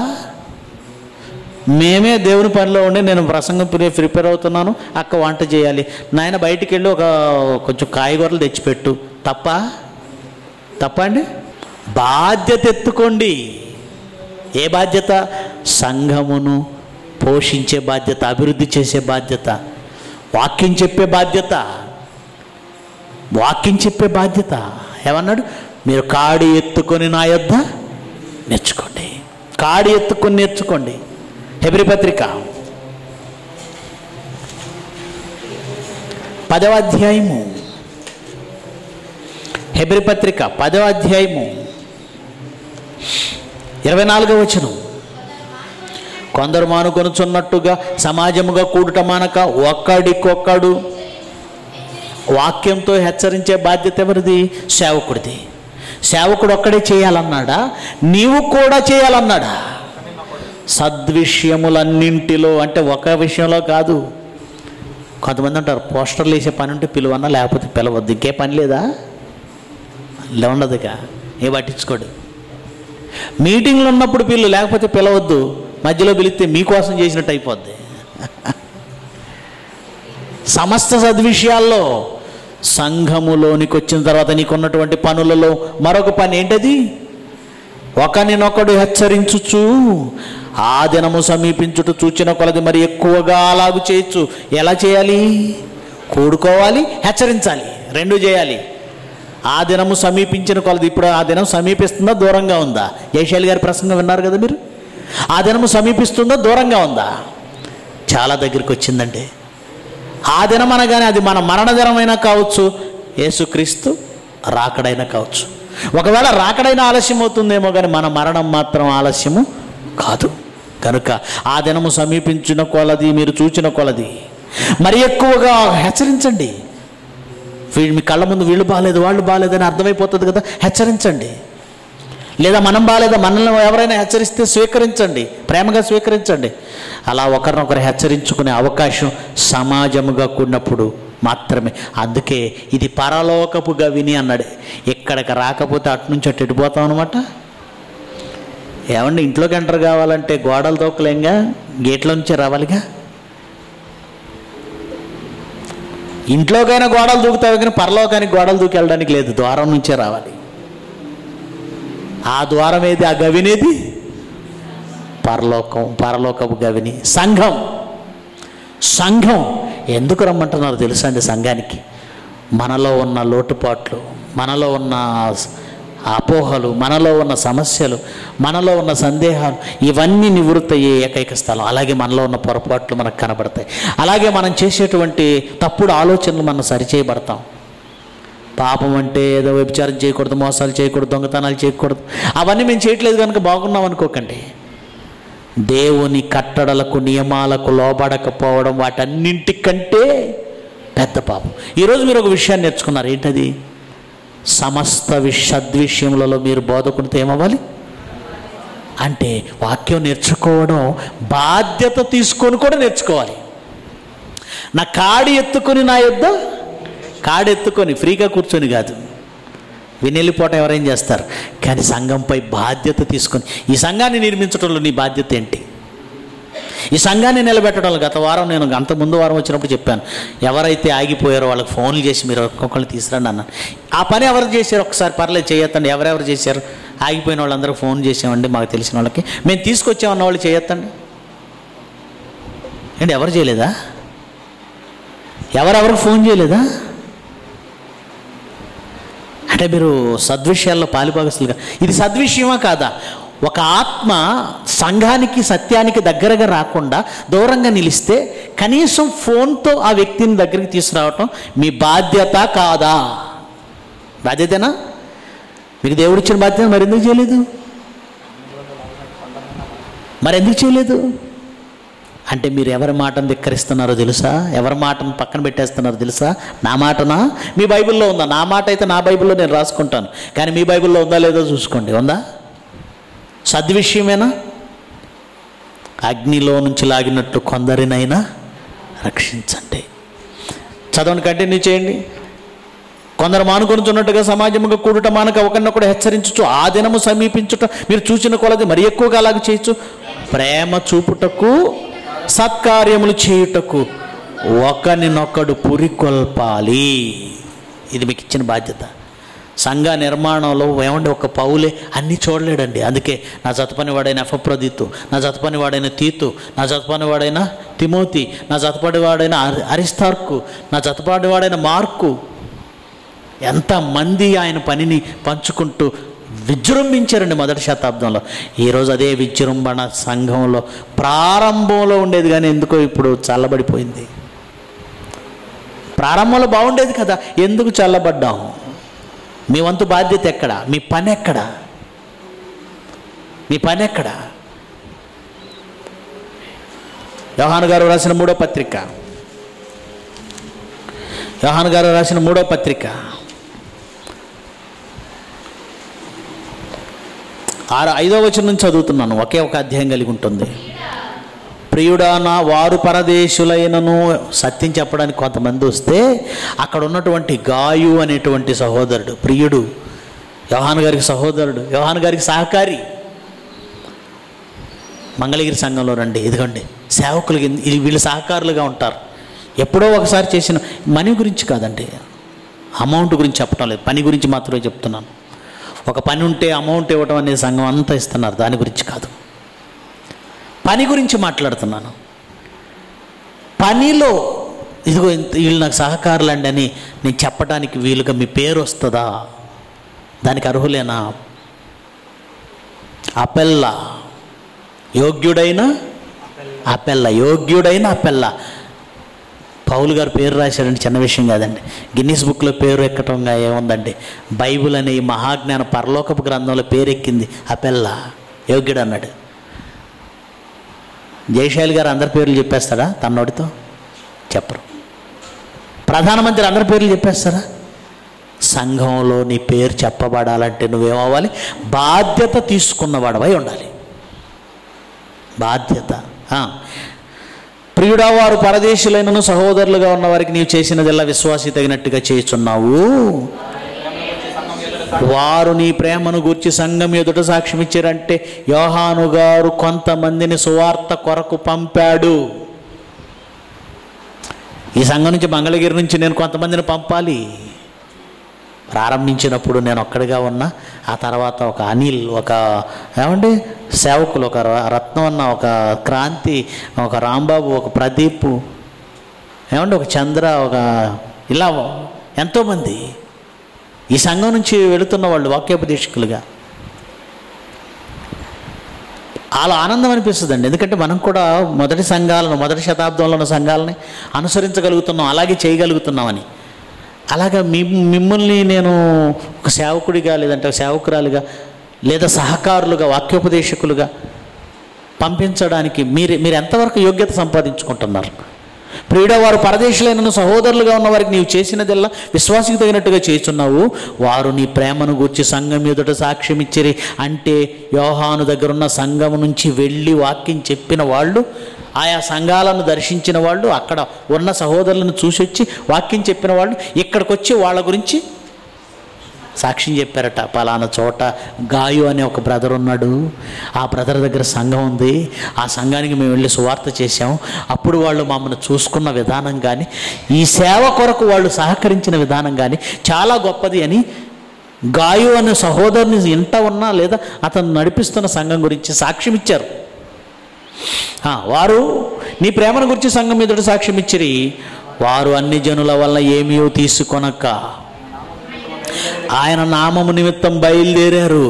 మేమే దేవుని పనిలో ఉండి నేను ప్రసంగం ప్రి- ప్రిపేర్ అవుతున్నాను అక్క వంట చేయాలి నాయన బయటికి వెళ్ళి ఒక కొంచెం కాయగూరలు తెచ్చిపెట్టు తప్ప తప్ప అండి బాధ్యత ఎత్తుకోండి ఏ బాధ్యత సంఘమును పోషించే బాధ్యత అభివృద్ధి చేసే బాధ్యత వాక్యం చెప్పే బాధ్యత వాక్యం చెప్పే బాధ్యత ఏమన్నాడు మీరు కాడి ఎత్తుకొని నా యొద్ద నేర్చుకోండి కాడి ఎత్తుకొని నేర్చుకోండి హెబ్రి పత్రిక పదవ అధ్యాయము హెబ్రి పత్రిక పదవ అధ్యాయము ఇరవై నాలుగవ వచనం కొందరు మానుకొనుచున్నట్టుగా సమాజముగా కూడుట మానక ఒక్కడికొక్కడు వాక్యంతో హెచ్చరించే బాధ్యత ఎవరిది సేవకుడిది సేవకుడు ఒక్కడే చేయాలన్నాడా నీవు కూడా చేయాలన్నాడా సద్విషయములన్నింటిలో అంటే ఒక విషయంలో కాదు కొంతమంది అంటారు పోస్టర్లు వేసే పని ఉంటే పిలువన్నా లేకపోతే పిలవద్దు ఇంకే పని లేదా లే ఉండదుగా ఏ పట్టించుకోడు మీటింగ్లు ఉన్నప్పుడు పిల్లు లేకపోతే పిలవద్దు మధ్యలో పిలిస్తే మీకోసం చేసినట్టు అయిపోద్ది సమస్త సద్విషయాల్లో సంఘములోనికి వచ్చిన తర్వాత నీకున్నటువంటి పనులలో మరొక పని ఏంటది ఒకరినొకడు హెచ్చరించుచు ఆ దినము సమీపించుట చూచిన కొలది మరి ఎక్కువగా అలాగు చేయొచ్చు ఎలా చేయాలి కూడుకోవాలి హెచ్చరించాలి రెండు చేయాలి ఆ దినము సమీపించిన కొలది ఇప్పుడు ఆ దినం సమీపిస్తుందా దూరంగా ఉందా జయశాలి గారి ప్రసంగం విన్నారు కదా మీరు ఆ దినము సమీపిస్తుందా దూరంగా ఉందా చాలా దగ్గరికి వచ్చిందండి ఆ దినం అనగానే అది మన మరణ దినమైనా కావచ్చు యేసుక్రీస్తు రాకడైనా కావచ్చు ఒకవేళ రాకడైనా ఆలస్యం అవుతుందేమో కానీ మన మరణం మాత్రం ఆలస్యము కాదు కనుక ఆ దినము సమీపించిన కొలది మీరు చూచిన కొలది మరి ఎక్కువగా హెచ్చరించండి వీళ్ళు మీ కళ్ళ ముందు వీళ్ళు బాగాలేదు వాళ్ళు బాగాలేదని అర్థమైపోతుంది కదా హెచ్చరించండి లేదా మనం బాగాలేదా మనల్ని ఎవరైనా హెచ్చరిస్తే స్వీకరించండి ప్రేమగా స్వీకరించండి అలా ఒకరినొకరు హెచ్చరించుకునే అవకాశం సమాజముగా కూడినప్పుడు మాత్రమే అందుకే ఇది పరలోకపు గవిని అన్నాడు ఇక్కడికి రాకపోతే అటు నుంచి అటు ఎడిపోతాం అనమాట ఏమండి ఇంట్లోకి ఎంటర్ కావాలంటే గోడలు తోకలేంగా గేట్ల నుంచే రావాలిగా ఇంట్లోకైనా గోడలు దూకుతావు కానీ పరలోకానికి గోడలు దూకి వెళ్ళడానికి లేదు ద్వారం నుంచే రావాలి ఆ ద్వారం ఏది ఆ గవినేది పరలోకం పరలోకపు గవిని సంఘం సంఘం ఎందుకు రమ్మంటున్నారు తెలుసా అండి సంఘానికి మనలో ఉన్న లోటుపాట్లు మనలో ఉన్న అపోహలు మనలో ఉన్న సమస్యలు మనలో ఉన్న సందేహాలు ఇవన్నీ నివృత్తి అయ్యే ఏకైక స్థలం అలాగే మనలో ఉన్న పొరపాట్లు మనకు కనబడతాయి అలాగే మనం చేసేటువంటి తప్పుడు ఆలోచనలు మనం సరిచేయబడతాం పాపం అంటే ఏదో వ్యభిచారం చేయకూడదు మోసాలు చేయకూడదు దొంగతనాలు చేయకూడదు అవన్నీ మేము చేయట్లేదు కనుక బాగున్నాం అనుకోకండి దేవుని కట్టడలకు నియమాలకు లోబడకపోవడం వాటన్నింటికంటే పెద్ద పాపం ఈరోజు మీరు ఒక విషయాన్ని నేర్చుకున్నారు ఏంటది సమస్త విష్ సద్విషయములలో మీరు బోధకునితో ఏమవ్వాలి అంటే వాక్యం నేర్చుకోవడం బాధ్యత తీసుకొని కూడా నేర్చుకోవాలి నా కాడి ఎత్తుకొని నా యొద్ద కాడి ఎత్తుకొని ఫ్రీగా కూర్చొని కాదు వినెళ్ళిపోవటం ఎవరేం చేస్తారు కానీ సంఘంపై బాధ్యత తీసుకొని ఈ సంఘాన్ని నిర్మించడంలో నీ బాధ్యత ఏంటి ఈ సంఘాన్ని నిలబెట్టడంలో గత వారం నేను అంత ముందు వారం వచ్చినప్పుడు చెప్పాను ఎవరైతే ఆగిపోయారో వాళ్ళకి ఫోన్లు చేసి మీరు ఒక్కొక్కరిని తీసుకురండి అన్నాను ఆ పని ఎవరు చేశారు ఒకసారి పర్లేదు చేయొద్దండి ఎవరెవరు చేశారు ఆగిపోయిన వాళ్ళందరూ ఫోన్ చేసామండి మాకు తెలిసిన వాళ్ళకి మేము తీసుకొచ్చామన్న వాళ్ళు చేయొద్దండి ఏంటి ఎవరు చేయలేదా ఎవరెవరికి ఫోన్ చేయలేదా అంటే మీరు సద్విషయాల్లో పాలిభాగస్తులుగా ఇది సద్విషయమా కాదా ఒక ఆత్మ సంఘానికి సత్యానికి దగ్గరగా రాకుండా దూరంగా నిలిస్తే కనీసం ఫోన్తో ఆ వ్యక్తిని దగ్గరికి తీసుకురావటం మీ బాధ్యత కాదా బాధ్యతేనా మీకు దేవుడు ఇచ్చిన బాధ్యత మరి ఎందుకు చేయలేదు మరి ఎందుకు చేయలేదు అంటే మీరు ఎవరి మాటను ధిక్కరిస్తున్నారో తెలుసా ఎవరి మాటను పక్కన పెట్టేస్తున్నారో తెలుసా నా మాటనా మీ బైబిల్లో ఉందా నా మాట అయితే నా బైబిల్లో నేను రాసుకుంటాను కానీ మీ బైబిల్లో ఉందా లేదో చూసుకోండి ఉందా సద్విషయమేనా అగ్నిలో నుంచి లాగినట్టు కొందరినైనా రక్షించండి చదవండి కంటిన్యూ చేయండి కొందరు మానుకొనుచున్నట్టుగా సమాజముగా కూడుట మానక ఒకరినొకడు హెచ్చరించుచు ఆ దినము సమీపించుట మీరు చూసిన కొలది మరి ఎక్కువగా అలాగ చేయొచ్చు ప్రేమ చూపుటకు సత్కార్యములు చేయుటకు ఒకరినొకడు పురికొల్పాలి ఇది మీకు ఇచ్చిన బాధ్యత సంఘ నిర్మాణంలో ఏమండి ఒక పౌలే అన్నీ చూడలేడండి అందుకే నా జతపని వాడైన ఎఫప్రదిత్తు నా జతపని వాడైన తీతు నా జతపని వాడైన తిమోతి నా జతపడి వాడైన అరి- అరిస్తార్కు నా జతపడి వాడైన మార్కు ఎంతమంది ఆయన పనిని పంచుకుంటూ విజృంభించారండి మొదటి శతాబ్దంలో ఈరోజు అదే విజృంభణ సంఘంలో ప్రారంభంలో ఉండేది కానీ ఎందుకో ఇప్పుడు చల్లబడిపోయింది ప్రారంభంలో బాగుండేది కదా ఎందుకు చల్లబడ్డాం మీ వంతు బాధ్యత ఎక్కడ మీ పని ఎక్కడ మీ పని ఎక్కడ యోహాను గారు రాసిన మూడో పత్రిక యోహాను గారు రాసిన మూడో పత్రిక ఆరు ఐదో వచనం నుంచి చదువుతున్నాను ఒకే ఒక అధ్యాయం కలిగి ఉంటుంది ప్రియుడా నా వారు పరదేశులైనను సత్యం చెప్పడానికి కొంతమంది వస్తే అక్కడ ఉన్నటువంటి గాయు అనేటువంటి సహోదరుడు ప్రియుడు యోహాన్ గారికి సహోదరుడు యోహాన్ గారికి సహకారి మంగళగిరి సంఘంలో రండి ఇదిగోండి సేవకులకి ఇది వీళ్ళు సహకారులుగా ఉంటారు ఎప్పుడో ఒకసారి చేసిన మనీ గురించి కాదండి అమౌంట్ గురించి చెప్పడం లేదు పని గురించి మాత్రమే చెప్తున్నాను ఒక పని ఉంటే అమౌంట్ ఇవ్వడం అనేది సంఘం అంతా ఇస్తున్నారు దాని గురించి కాదు పని గురించి మాట్లాడుతున్నాను పనిలో ఇదిగో ఇంత వీళ్ళు నాకు సహకారులండి అని నేను చెప్పడానికి వీలుగా మీ పేరు వస్తుందా దానికి అర్హులేనా అపెల్ల యోగ్యుడైన అపెల్ల యోగ్యుడైన అపెల్ల పౌలు గారు పేరు రాశాడంటే చిన్న విషయం కాదండి గిన్నిస్ బుక్లో పేరు ఎక్కటంగా ఏముందండి బైబిల్ అనే ఈ మహాజ్ఞాన పరలోకపు గ్రంథంలో పేరు ఎక్కింది అపెల్ల యోగ్యుడు అన్నాడు జయశైలి గారు అందరి పేర్లు చెప్పేస్తాడా తన నోటితో చెప్పరు ప్రధానమంత్రి అందరి పేర్లు చెప్పేస్తారా సంఘంలో నీ పేరు చెప్పబడాలంటే నువ్వేమవ్వాలి బాధ్యత తీసుకున్నవాడవై ఉండాలి బాధ్యత ఆ. ప్రియుడా వారు పరదేశులైనను సహోదరులుగా ఉన్న వారికి నీవు చేసినదెల్లా విశ్వాసి తగినట్టుగా చేయుచున్నావు వారు నీ ప్రేమను గూర్చి సంఘం ఎదుట సాక్ష్యం ఇచ్చారంటే యోహాను గారు కొంతమందిని సువార్త కొరకు పంపాడు ఈ సంఘం నుంచి మంగళగిరి నుంచి నేను కొంతమందిని పంపాలి ప్రారంభించినప్పుడు నేను ఒక్కడిగా ఉన్నా ఆ తర్వాత ఒక అనిల్ ఒక ఏమండి సేవకులు ఒక ర- రత్నం అన్న ఒక క్రాంతి ఒక రాంబాబు ఒక ప్రదీప్ ఏమండి ఒక చంద్ర ఒక ఇలా ఎంతోమంది ఈ సంఘం నుంచి వెళుతున్న వాళ్ళు వాక్యోపదేశకులుగా చాలా ఆనందం అనిపిస్తుందండి ఎందుకంటే మనం కూడా మొదటి సంఘాలను మొదటి శతాబ్దంలో ఉన్న సంఘాలని అనుసరించగలుగుతున్నాం అలాగే చేయగలుగుతున్నామని అలాగా మీ మిమ్మల్ని నేను ఒక సేవకుడిగా లేదంటే ఒక సేవకురాలుగా లేదా సహకారులుగా వాక్యోపదేశకులుగా పంపించడానికి మీరు మీరు ఎంతవరకు యోగ్యత సంపాదించుకుంటున్నారు ప్రియుడ వారు పరదేశులైన సహోదరులుగా ఉన్న వారికి నీవు చేసినదల్లా విశ్వాసికి తగినట్టుగా చేస్తున్నావు వారు నీ ప్రేమను గూర్చి సంఘం ఎదుట సాక్ష్యం ఇచ్చిరి అంటే యోహాను దగ్గర ఉన్న సంఘం నుంచి వెళ్ళి వాక్యం చెప్పిన వాళ్ళు ఆయా సంఘాలను దర్శించిన వాళ్ళు అక్కడ ఉన్న సహోదరులను చూసి వచ్చి వాక్యం చెప్పిన వాళ్ళు ఇక్కడికి వచ్చి వాళ్ళ గురించి సాక్ష్యం చెప్పారట పలానా చోట గాయు అనే ఒక బ్రదర్ ఉన్నాడు ఆ బ్రదర్ దగ్గర సంఘం ఉంది ఆ సంఘానికి మేము వెళ్ళి సువార్త చేశాం అప్పుడు వాళ్ళు మమ్మల్ని చూసుకున్న విధానం కానీ ఈ సేవ కొరకు వాళ్ళు సహకరించిన విధానం కానీ చాలా గొప్పది అని గాయు అనే సహోదరుని ఇంట ఉన్నా లేదా అతను నడిపిస్తున్న సంఘం గురించి సాక్ష్యం ఇచ్చారు ఆ, వారు నీ ప్రేమను గురించి సంఘం ఎదుట సాక్ష్యం ఇచ్చిరి వారు అన్ని జనుల వల్ల ఏమీ తీసుకొనక ఆయన నామము నిమిత్తం బయలుదేరారు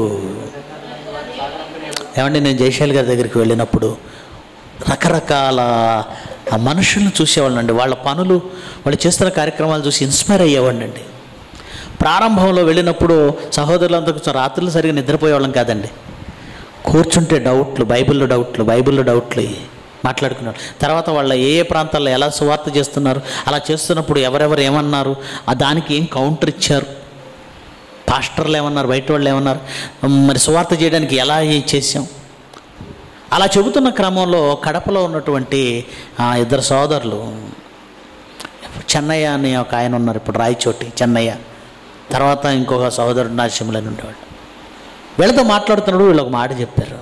ఏమండి నేను జయశాలి గారి దగ్గరికి వెళ్ళినప్పుడు రకరకాల ఆ మనుషులను చూసేవాళ్ళండి వాళ్ళ పనులు వాళ్ళు చేస్తున్న కార్యక్రమాలు చూసి ఇన్స్పైర్ అయ్యేవాడినండి ప్రారంభంలో వెళ్ళినప్పుడు సహోదరులంతా కొంచెం రాత్రులు సరిగా నిద్రపోయేవాళ్ళం కాదండి కూర్చుంటే డౌట్లు బైబిల్లో డౌట్లు బైబిల్లో డౌట్లు మాట్లాడుకున్నారు తర్వాత వాళ్ళ ఏ ఏ ప్రాంతాల్లో ఎలా సువార్త చేస్తున్నారు అలా చేస్తున్నప్పుడు ఎవరెవరు ఏమన్నారు ఆ దానికి ఏం కౌంటర్ ఇచ్చారు పాస్టర్లు ఏమన్నారు బయట వాళ్ళు ఏమన్నారు మరి సువార్త చేయడానికి ఎలా ఏ చేసాం అలా చెబుతున్న క్రమంలో కడపలో ఉన్నటువంటి ఆ, ఇద్దరు సోదరులు చెన్నయ్య అని ఒక ఆయన ఉన్నారు ఇప్పుడు రాయచోటి చెన్నయ్య తర్వాత ఇంకొక సోదరుడు నాశములు అని ఉండేవాళ్ళు వీళ్ళతో మాట్లాడుతున్నాడు వీళ్ళు ఒక మాట చెప్పారు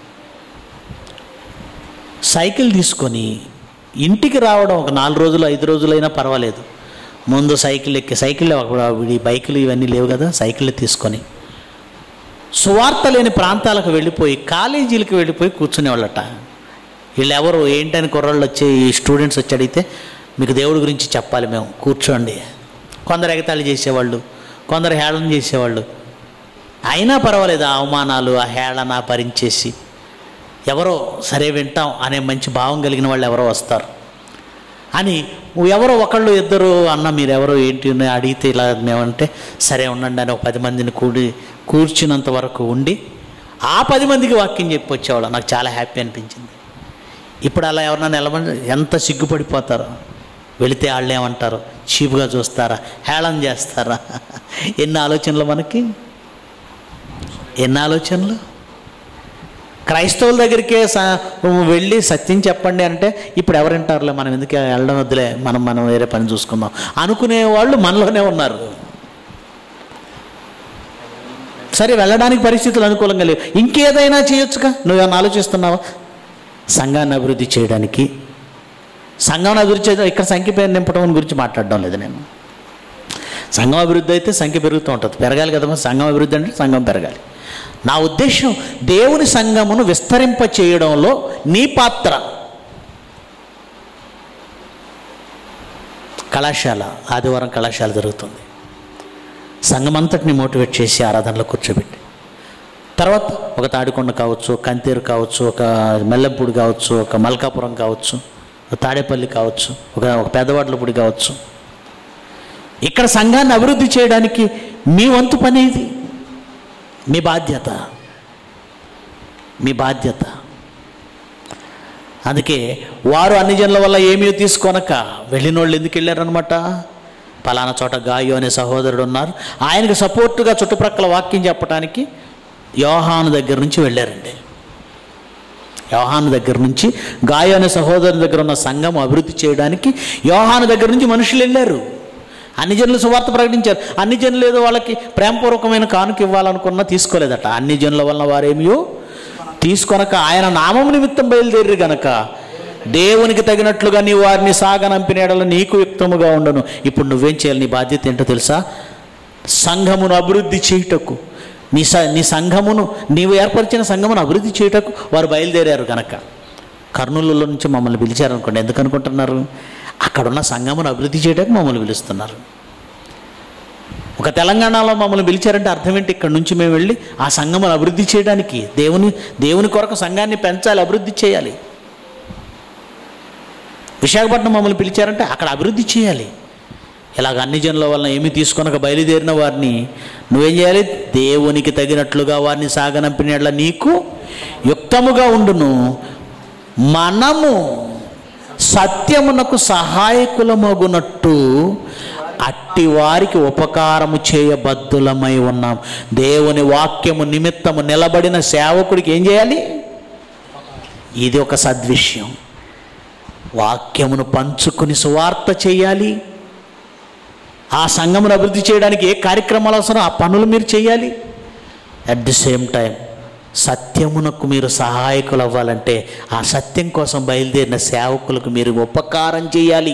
సైకిల్ తీసుకొని ఇంటికి రావడం ఒక నాలుగు రోజులు ఐదు రోజులైనా పర్వాలేదు ముందు సైకిల్ ఎక్కి సైకిల్ ఈ బైకులు ఇవన్నీ లేవు కదా సైకిల్ తీసుకొని సువార్త లేని ప్రాంతాలకు వెళ్ళిపోయి కాలేజీలకు వెళ్ళిపోయి కూర్చునేవాళ్ళట వీళ్ళు ఎవరు ఏంటని కుర్రాళ్ళు వచ్చి ఈ స్టూడెంట్స్ వచ్చి అడిగితే మీకు దేవుడి గురించి చెప్పాలి మేము కూర్చోండి కొందరు ఎగతాళి చేసేవాళ్ళు కొందరు హేళన చేసేవాళ్ళు అయినా పర్వాలేదు ఆ అవమానాలు ఆ హేళన భరించేసి ఎవరో సరే వింటాం అనే మంచి భావం కలిగిన వాళ్ళు ఎవరో వస్తారు అని ఎవరో ఒకళ్ళు ఇద్దరు అన్న మీరు ఎవరో ఏంటి అని అడిగితే ఇలా మేమంటే సరే ఉండండి అని ఒక పది మందిని కూడి కూర్చున్నంత వరకు ఉండి ఆ పది మందికి వాక్యం చెప్పి వచ్చేవాళ్ళు నాకు చాలా హ్యాపీ అనిపించింది ఇప్పుడు అలా ఎవరన్నా నిలబడి ఎంత సిగ్గుపడిపోతారో వెళితే వాళ్ళు ఏమంటారు చీపుగా చూస్తారా హేళన చేస్తారా ఎన్ని ఆలోచనలు మనకి ఎన్ని ఆలోచనలు క్రైస్తవుల దగ్గరికే స వెళ్ళి సత్యం చెప్పండి అంటే ఇప్పుడు ఎవరు వింటారులే మనం ఎందుకు వెళ్ళడం వద్దులే మనం మనం వేరే పని చూసుకుందాం అనుకునే వాళ్ళు మనలోనే ఉన్నారు సరే వెళ్ళడానికి పరిస్థితులు అనుకూలంగా లేవు ఇంకేదైనా చేయొచ్చుగా నువ్వేమన్నా ఆలోచిస్తున్నావా సంఘాన్ని అభివృద్ధి చేయడానికి సంఘం అభివృద్ధి చేయడం ఇక్కడ సంఖ్య పేరు నింపడం గురించి మాట్లాడడం లేదు నేను సంఘం అభివృద్ధి అయితే సంఖ్య పెరుగుతూ ఉంటుంది పెరగాలి కదా మరి సంఘం అభివృద్ధి అంటే సంఘం పెరగాలి నా ఉద్దేశం దేవుని సంఘమును విస్తరింప చేయడంలో నీ పాత్ర కళాశాల ఆదివారం కళాశాల జరుగుతుంది సంఘం అంతటిని మోటివేట్ చేసి ఆరాధనలో కూర్చోబెట్టి తర్వాత ఒక తాడికొండ కావచ్చు ఒక కంతేరు కావచ్చు ఒక మెల్లపూడి కావచ్చు ఒక మల్కాపురం కావచ్చు ఒక తాడేపల్లి కావచ్చు ఒక ఒక పెద్దవాడ్లపూడి కావచ్చు ఇక్కడ సంఘాన్ని అభివృద్ధి చేయడానికి మీ వంతు పని ఇది మీ బాధ్యత మీ బాధ్యత అందుకే వారు అన్ని జనుల వల్ల ఏమీ తీసుకొనక వెళ్ళిన వాళ్ళు ఎందుకు వెళ్ళారనమాట పలానా చోట గాయు అనే సహోదరుడు ఉన్నారు ఆయనకు సపోర్టుగా చుట్టుప్రక్కల వాక్యం చెప్పడానికి యోహాను దగ్గర నుంచి వెళ్ళారండి యోహాను దగ్గర నుంచి గాయ అనే సహోదరుని దగ్గర ఉన్న సంఘం అభివృద్ధి చేయడానికి యోహాను దగ్గర నుంచి మనుషులు వెళ్ళారు అన్ని జనులు సువార్త ప్రకటించారు అన్ని జనులు ఏదో వాళ్ళకి ప్రేమపూర్వకమైన కానుక ఇవ్వాలనుకున్నా తీసుకోలేదట అన్ని జనుల వలన వారేమియో తీసుకొనక ఆయన నామము నిమిత్తం బయలుదేరి గనక దేవునికి తగినట్లుగా నీ వారిని సాగనంపిన నీకు యుక్తముగా ఉండను ఇప్పుడు నువ్వేం చేయాలి నీ బాధ్యత ఏంటో తెలుసా సంఘమును అభివృద్ధి చేయుటకు నీ స నీ సంఘమును నీవు ఏర్పరిచిన సంఘమును అభివృద్ధి చేయుటకు వారు బయలుదేరారు కనుక కర్నూలులో నుంచి మమ్మల్ని పిలిచారనుకోండి ఎందుకు అనుకుంటున్నారు అక్కడున్న సంఘమును అభివృద్ధి చేయడానికి మమ్మల్ని పిలుస్తున్నారు ఒక తెలంగాణలో మమ్మల్ని పిలిచారంటే అర్థం ఏంటి ఇక్కడ నుంచి మేము వెళ్ళి ఆ సంఘమును అభివృద్ధి చేయడానికి దేవుని దేవుని కొరకు సంఘాన్ని పెంచాలి అభివృద్ధి చేయాలి విశాఖపట్నం మమ్మల్ని పిలిచారంటే అక్కడ అభివృద్ధి చేయాలి ఇలాగ అన్ని జనుల వలన ఏమీ తీసుకొనక బయలుదేరిన వారిని నువ్వేం చేయాలి దేవునికి తగినట్లుగా వారిని సాగనంపినట్ల నీకు యుక్తముగా ఉండును మనము సత్యమునకు సహాయకులమగునట్టు అట్టి వారికి ఉపకారము చేయబద్దులమై ఉన్నాం దేవుని వాక్యము నిమిత్తము నిలబడిన సేవకుడికి ఏం చేయాలి ఇది ఒక సద్విషయం వాక్యమును పంచుకుని సువార్త చేయాలి ఆ సంఘమును అభివృద్ధి చేయడానికి ఏ కార్యక్రమాలు అవసరం ఆ పనులు మీరు చేయాలి అట్ ది సేమ్ టైం సత్యమునకు మీరు సహాయకులు అవ్వాలంటే ఆ సత్యం కోసం బయలుదేరిన సేవకులకు మీరు ఉపకారం చేయాలి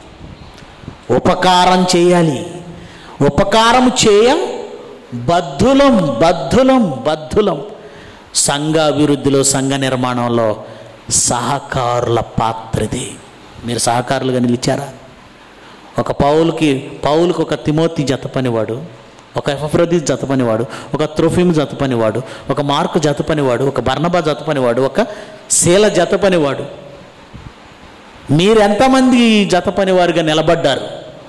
ఉపకారం చేయాలి ఉపకారం చేయ బద్ధులం బద్ధులం బద్ధులం సంఘ అభివృద్ధిలో సంఘ నిర్మాణంలో సహకారుల పాత్రది మీరు సహకారులుగా నిలిచారా ఒక పౌలుకి పౌలుకి ఒక తిమోతి జత పనివాడు ఒక ఎఫ్రదీస్ జత పనివాడు ఒక త్రోఫిమ్ జత పనివాడు ఒక మార్కు జత పనివాడు ఒక బర్ణబా జత పనివాడు ఒక శీల జత పనివాడు మీరు ఎంతమంది జత పనివారుగా నిలబడ్డారు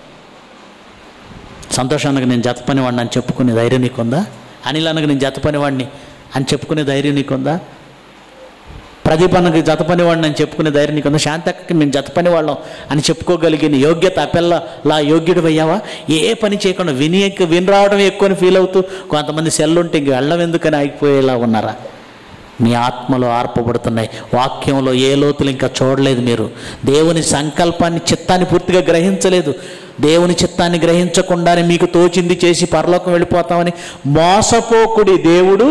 సంతోషానికి నేను జత పనివాడిని అని చెప్పుకునే ధైర్యం నీకుందా అనిల్ అనగా నేను జత పనివాడిని అని చెప్పుకునే ధైర్యం నీకుందా ప్రదీప్ అన్నకి జత పనివాడిని అని చెప్పుకునే ధైర్యం నీకుందా శాంతక్కకి మేము జత పనివాళ్ళం అని చెప్పుకోగలిగిన యోగ్యత అపెల్ల లా యోగ్యుడు అయ్యావా ఏ పని చేయకుండా విని ఎక్కు- విని రావడం ఎక్కువని ఫీల్ అవుతూ కొంతమంది సెల్ ఉంటే ఇంక వెళ్ళడం ఎందుకని ఆగిపోయేలా ఉన్నారా మీ ఆత్మలో ఆర్పబడుతున్నాయి వాక్యంలో ఏ లోతులు ఇంకా చూడలేదు మీరు దేవుని సంకల్పాన్ని చిత్తాన్ని పూర్తిగా గ్రహించలేదు దేవుని చిత్తాన్ని గ్రహించకుండానే మీకు తోచింది చేసి పరలోకం వెళ్ళిపోతామని మోసపోకుడి దేవుడు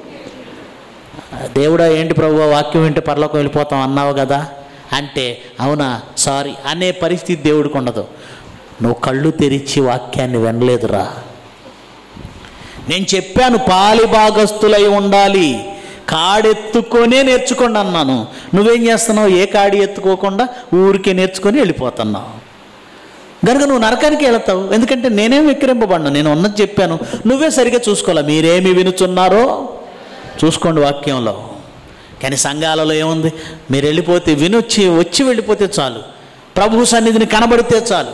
దేవుడా ఏంటి ప్రభు వాక్యం వింటే పరలోకం వెళ్ళిపోతాం అన్నావు కదా అంటే అవునా సారీ అనే పరిస్థితి దేవుడికి ఉండదు నువ్వు కళ్ళు తెరిచి వాక్యాన్ని వినలేదురా నేను చెప్పాను పాలి భాగస్తులై ఉండాలి కాడెత్తుకొనే నేర్చుకోండి అన్నాను నువ్వేం చేస్తున్నావు ఏ కాడి ఎత్తుకోకుండా ఊరికే నేర్చుకొని వెళ్ళిపోతున్నావు గనుక నువ్వు నరకానికి వెళతావు ఎందుకంటే నేనేం విక్రింపబడ్ను నేను ఉన్నది చెప్పాను నువ్వే సరిగా చూసుకోవాలి మీరేమి వినుచున్నారో చూసుకోండి వాక్యంలో కానీ సంఘాలలో ఏముంది మీరు వెళ్ళిపోతే వినొచ్చి వచ్చి వెళ్ళిపోతే చాలు ప్రభు సన్నిధిని కనబడితే చాలు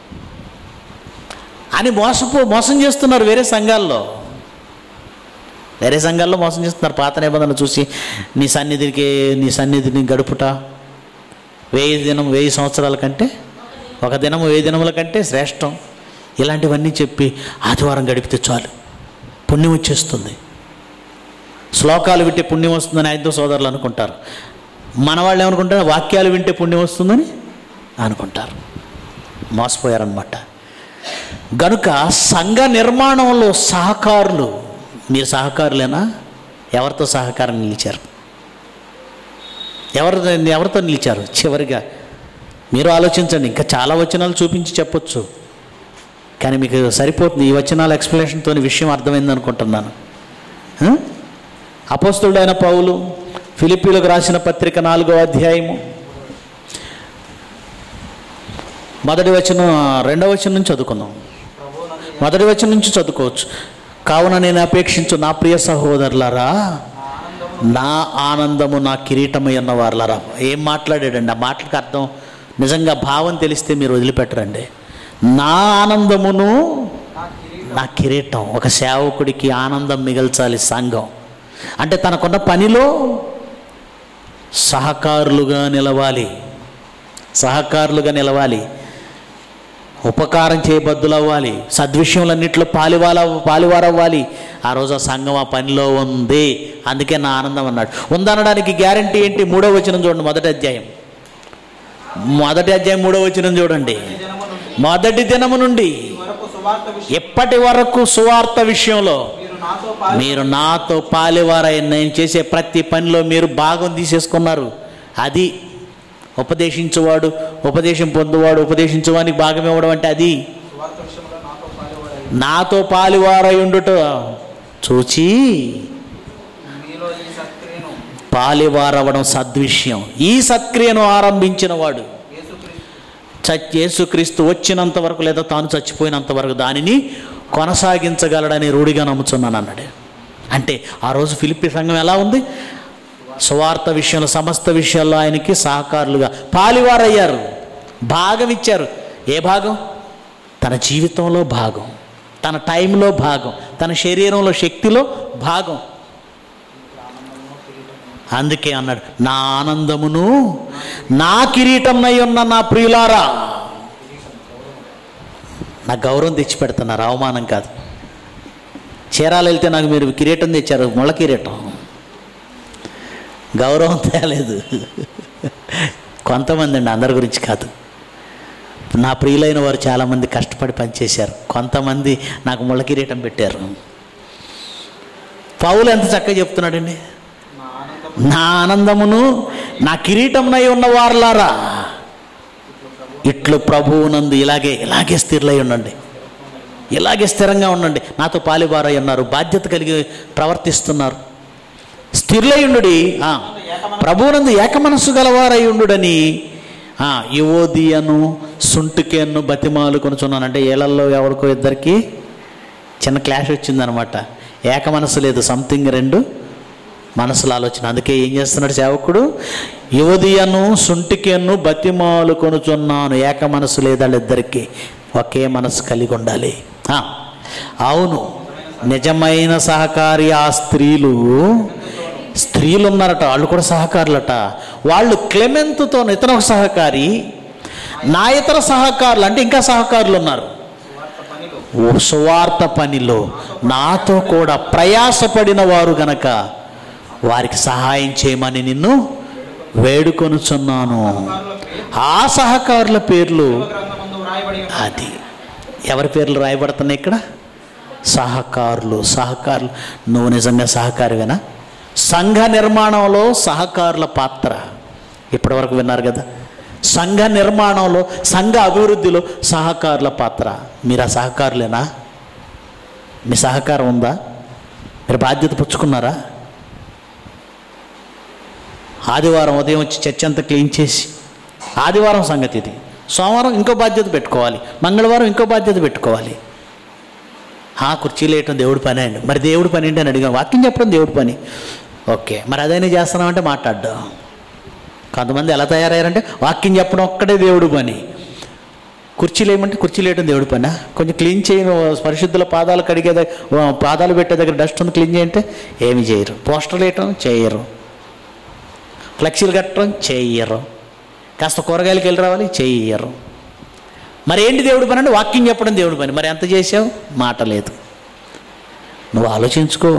అని మోసపో మోసం చేస్తున్నారు వేరే సంఘాల్లో వేరే సంఘాల్లో మోసం చేస్తున్నారు పాత నిబంధనలు చూసి నీ సన్నిధికి నీ సన్నిధిని గడుపుట వెయ్యి దినం వెయ్యి సంవత్సరాల కంటే ఒక దినము వెయ్యి దినముల కంటే శ్రేష్టం ఇలాంటివన్నీ చెప్పి ఆదివారం గడిపితే చాలు పుణ్యం వచ్చేస్తుంది శ్లోకాలు వింటే పుణ్యం వస్తుందని ఐదో సోదరులు అనుకుంటారు మన వాళ్ళు ఏమనుకుంటారు వాక్యాలు వింటే పుణ్యం వస్తుందని అనుకుంటారు మోసపోయారనమాట గనుక సంఘ నిర్మాణంలో సహకారులు మీరు సహకారులేనా ఎవరితో సహకారం నిలిచారు ఎవరు ఎవరితో నిలిచారు చివరిగా మీరు ఆలోచించండి ఇంకా చాలా వచనాలు చూపించి చెప్పొచ్చు కానీ మీకు సరిపోతుంది ఈ వచనాల ఎక్స్ప్లెనేషన్తో విషయం అర్థమైంది అనుకుంటున్నాను ఆ? అపోస్తుడైన పౌలు ఫిలిప్పీలకు రాసిన పత్రిక నాలుగో అధ్యాయము మొదటి వచనం రెండవ వచనం నుంచి చదువుకుందాం మొదటి వచనం నుంచి చదువుకోవచ్చు కావున నేను అపేక్షించు నా ప్రియ సహోదరులారా నా ఆనందము నా కిరీటమై ఉన్న వారులారా ఏం మాట్లాడాడండి ఆ మాటలకు అర్థం నిజంగా భావం తెలిస్తే మీరు వదిలిపెట్టరండి నా ఆనందమును నా కిరీటం ఒక సేవకుడికి ఆనందం మిగల్చాలి సంఘం అంటే తనకున్న పనిలో సహకారులుగా నిలవాలి సహకారులుగా నిలవాలి ఉపకారం చేయబద్దులవ్వాలి సద్విషయంలన్నింటిలో పాలివాల పాలివారవ్వాలి ఆ రోజు ఆ సంఘం ఆ పనిలో ఉంది అందుకే నా ఆనందం అన్నాడు ఉందనడానికి గ్యారంటీ ఏంటి మూడో వచనం చూడండి మొదటి అధ్యాయం మొదటి అధ్యాయం మూడో వచనం చూడండి దినము నుండి మొదటి దినము నుండి ఈ వరకు సువార్త విషయం ఎప్పటి వరకు సువార్త విషయంలో మీరు నాతో పాలి మీరు నాతో పాలివారై నేను చేసే ప్రతి పనిలో మీరు భాగం తీసేసుకున్నారు అది ఉపదేశించువాడు ఉపదేశం పొందువాడు ఉపదేశించువానికి భాగం ఇవ్వడం అంటే అది సువార్త విషయంలో నాతో పాలివాడై నాతో పాలివారై ఉండుట చూచి మీలో ఈ సత్క్రియను పాలివారవడం సద్విషయం ఈ సత్క్రియను ఆరంభించిన వాడు యేసుక్రీస్తు చ- యేసుక్రీస్తు వచ్చినంత వరకు లేదా తాను చచ్చిపోయినంత వరకు దానిని కొనసాగించగలడని రూఢిగా నమ్ముతున్నాను అన్నాడు అంటే ఆ రోజు ఫిలిప్పి సంఘం ఎలా ఉంది సువార్త విషయంలో సమస్త విషయాల్లో ఆయనకి సహకారులుగా పాలివారయ్యారు భాగం ఇచ్చారు ఏ భాగం తన జీవితంలో భాగం తన టైంలో భాగం తన శరీరంలో శక్తిలో భాగం అందుకే అన్నాడు నా ఆనందమును నా కిరీటంనై ఉన్న నా ప్రియులారా నా గౌరవం తెచ్చి పెడుతున్నారు అవమానం కాదు చీరాలు వెళ్తే నాకు మీరు కిరీటం తెచ్చారు ముళ్ళ కిరీటం గౌరవం తేలేదు కొంతమంది అండి అందరి గురించి కాదు నా ప్రియులైన వారు చాలామంది కష్టపడి పనిచేశారు కొంతమంది నాకు ముళ్ళ కిరీటం పెట్టారు పౌలు ఎంత చక్కగా చెప్తున్నాడండి నా ఆనందం నా ఆనందమును నా కిరీటంనై ఉన్న వారలారా ఇట్లు ప్రభువునందు ఇలాగే ఇలాగే స్థిరులై ఉండండి ఇలాగే స్థిరంగా ఉండండి నాతో పాలిబారై ఉన్నారు బాధ్యత కలిగి ప్రవర్తిస్తున్నారు స్థిరులై ఉండుడి ఆ, ప్రభువునందు ఏకమనస్సు గలవారై ఉండుడని ఆ, యువోదియను సుంటుకేను బతిమాలు కొనుచున్నాను అంటే ఏళ్ళల్లో ఎవరికో ఇద్దరికి చిన్న క్లాష్ వచ్చిందనమాట ఏక మనసు లేదు సంథింగ్ రెండు మనసుల ఆలోచన అందుకే ఏం చేస్తున్నాడు సేవకుడు యువదియను సుంటికెను బతిమాలు కొనుచున్నాను ఏక మనసు లేదు వాళ్ళిద్దరికి ఒకే మనసు కలిగి ఉండాలి ఆ, అవును నిజమైన సహకారి ఆ స్త్రీలు స్త్రీలు ఉన్నారట వాళ్ళు కూడా సహకారులట వాళ్ళు క్లెమెంతుతో ఇతను ఒక సహకారి నా ఇతర సహకారులు అంటే ఇంకా సహకారులు ఉన్నారు సువార్త పనిలో ఓ సువార్త పనిలో నాతో కూడా ప్రయాసపడిన వారు గనక వారికి సహాయం చేయమని నిన్ను వేడుకొనుచున్నాను ఆ సహకారుల పేర్లు గ్రంథమందు వ్రాయబడి ఉన్న అది ఎవరి పేర్లు రాయబడుతున్నాయి ఇక్కడ సహకారులు సహకారులు నువ్వు నిజంగా సహకారివేనా సంఘ నిర్మాణంలో సహకారుల పాత్ర ఇప్పటివరకు విన్నారు కదా సంఘ నిర్మాణంలో సంఘ అభివృద్ధిలో సహకారుల పాత్ర మీరు ఆ సహకారులేనా మీ సహకారం ఉందా మీరు బాధ్యత పుచ్చుకున్నారా ఆదివారం ఉదయం వచ్చి చర్చ అంతా క్లీన్ చేసి ఆదివారం సంగతి ఇది సోమవారం ఇంకో బాధ్యత పెట్టుకోవాలి మంగళవారం ఇంకో బాధ్యత పెట్టుకోవాలి ఆ కుర్చీలు వేయటం దేవుడి పని అండి మరి దేవుడి పని ఏంటి అని అడిగాను వాక్యం చెప్పడం దేవుడి పని ఓకే మరి అదైనా చేస్తున్నామంటే మాట్లాడ్డాం కొంతమంది ఎలా తయారయ్యారంటే వాక్యం చెప్పడం ఒక్కటే దేవుడి పని కుర్చీలు ఏమంటే కుర్చీలు వేయడం దేవుడి పని కొంచెం క్లీన్ చేయను పరిశుద్ధుల పాదాలు కడిగే దగ్గర పాదాలు పెట్టే దగ్గర డస్ట్ ఉంది క్లీన్ చేయంటే ఏమి చేయరు పోస్టర్లు వేయటం చేయరు ఫ్లెక్సీలు కట్టడం చేయరు కాస్త కూరగాయలకి వెళ్ళి రావాలి చెయ్యరు మరి ఏంటి దేవుడి పని అంటే వాక్యం చెప్పడం దేవుడి పని మరి ఎంత చేసావు మాట లేదు నువ్వు ఆలోచించుకో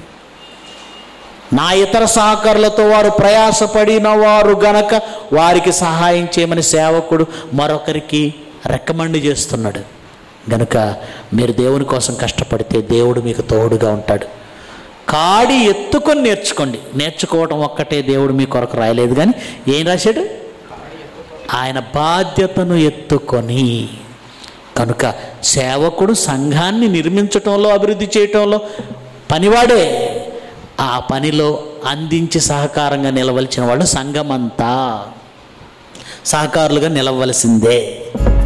నా ఇతర సహకారులతో వారు ప్రయాసపడిన వారు గనక వారికి సహాయం చేయమని సేవకుడు మరొకరికి రికమెండ్ చేస్తున్నాడు గనుక మీరు దేవుని కోసం కష్టపడితే దేవుడు మీకు తోడుగా ఉంటాడు కాడి ఎత్తుకొని నేర్చుకోండి నేర్చుకోవడం ఒక్కటే దేవుడు మీ కొరకు రాయలేదు కానీ ఏం రాశాడు ఆయన బాధ్యతను ఎత్తుకొని కనుక సేవకుడు సంఘాన్ని నిర్మించటంలో అభివృద్ధి చేయటంలో పనివాడే ఆ పనిలో అందించి సహకారంగా నిలవలసిన వాళ్ళు సంఘమంతా సహకారులుగా నిలవలసిందే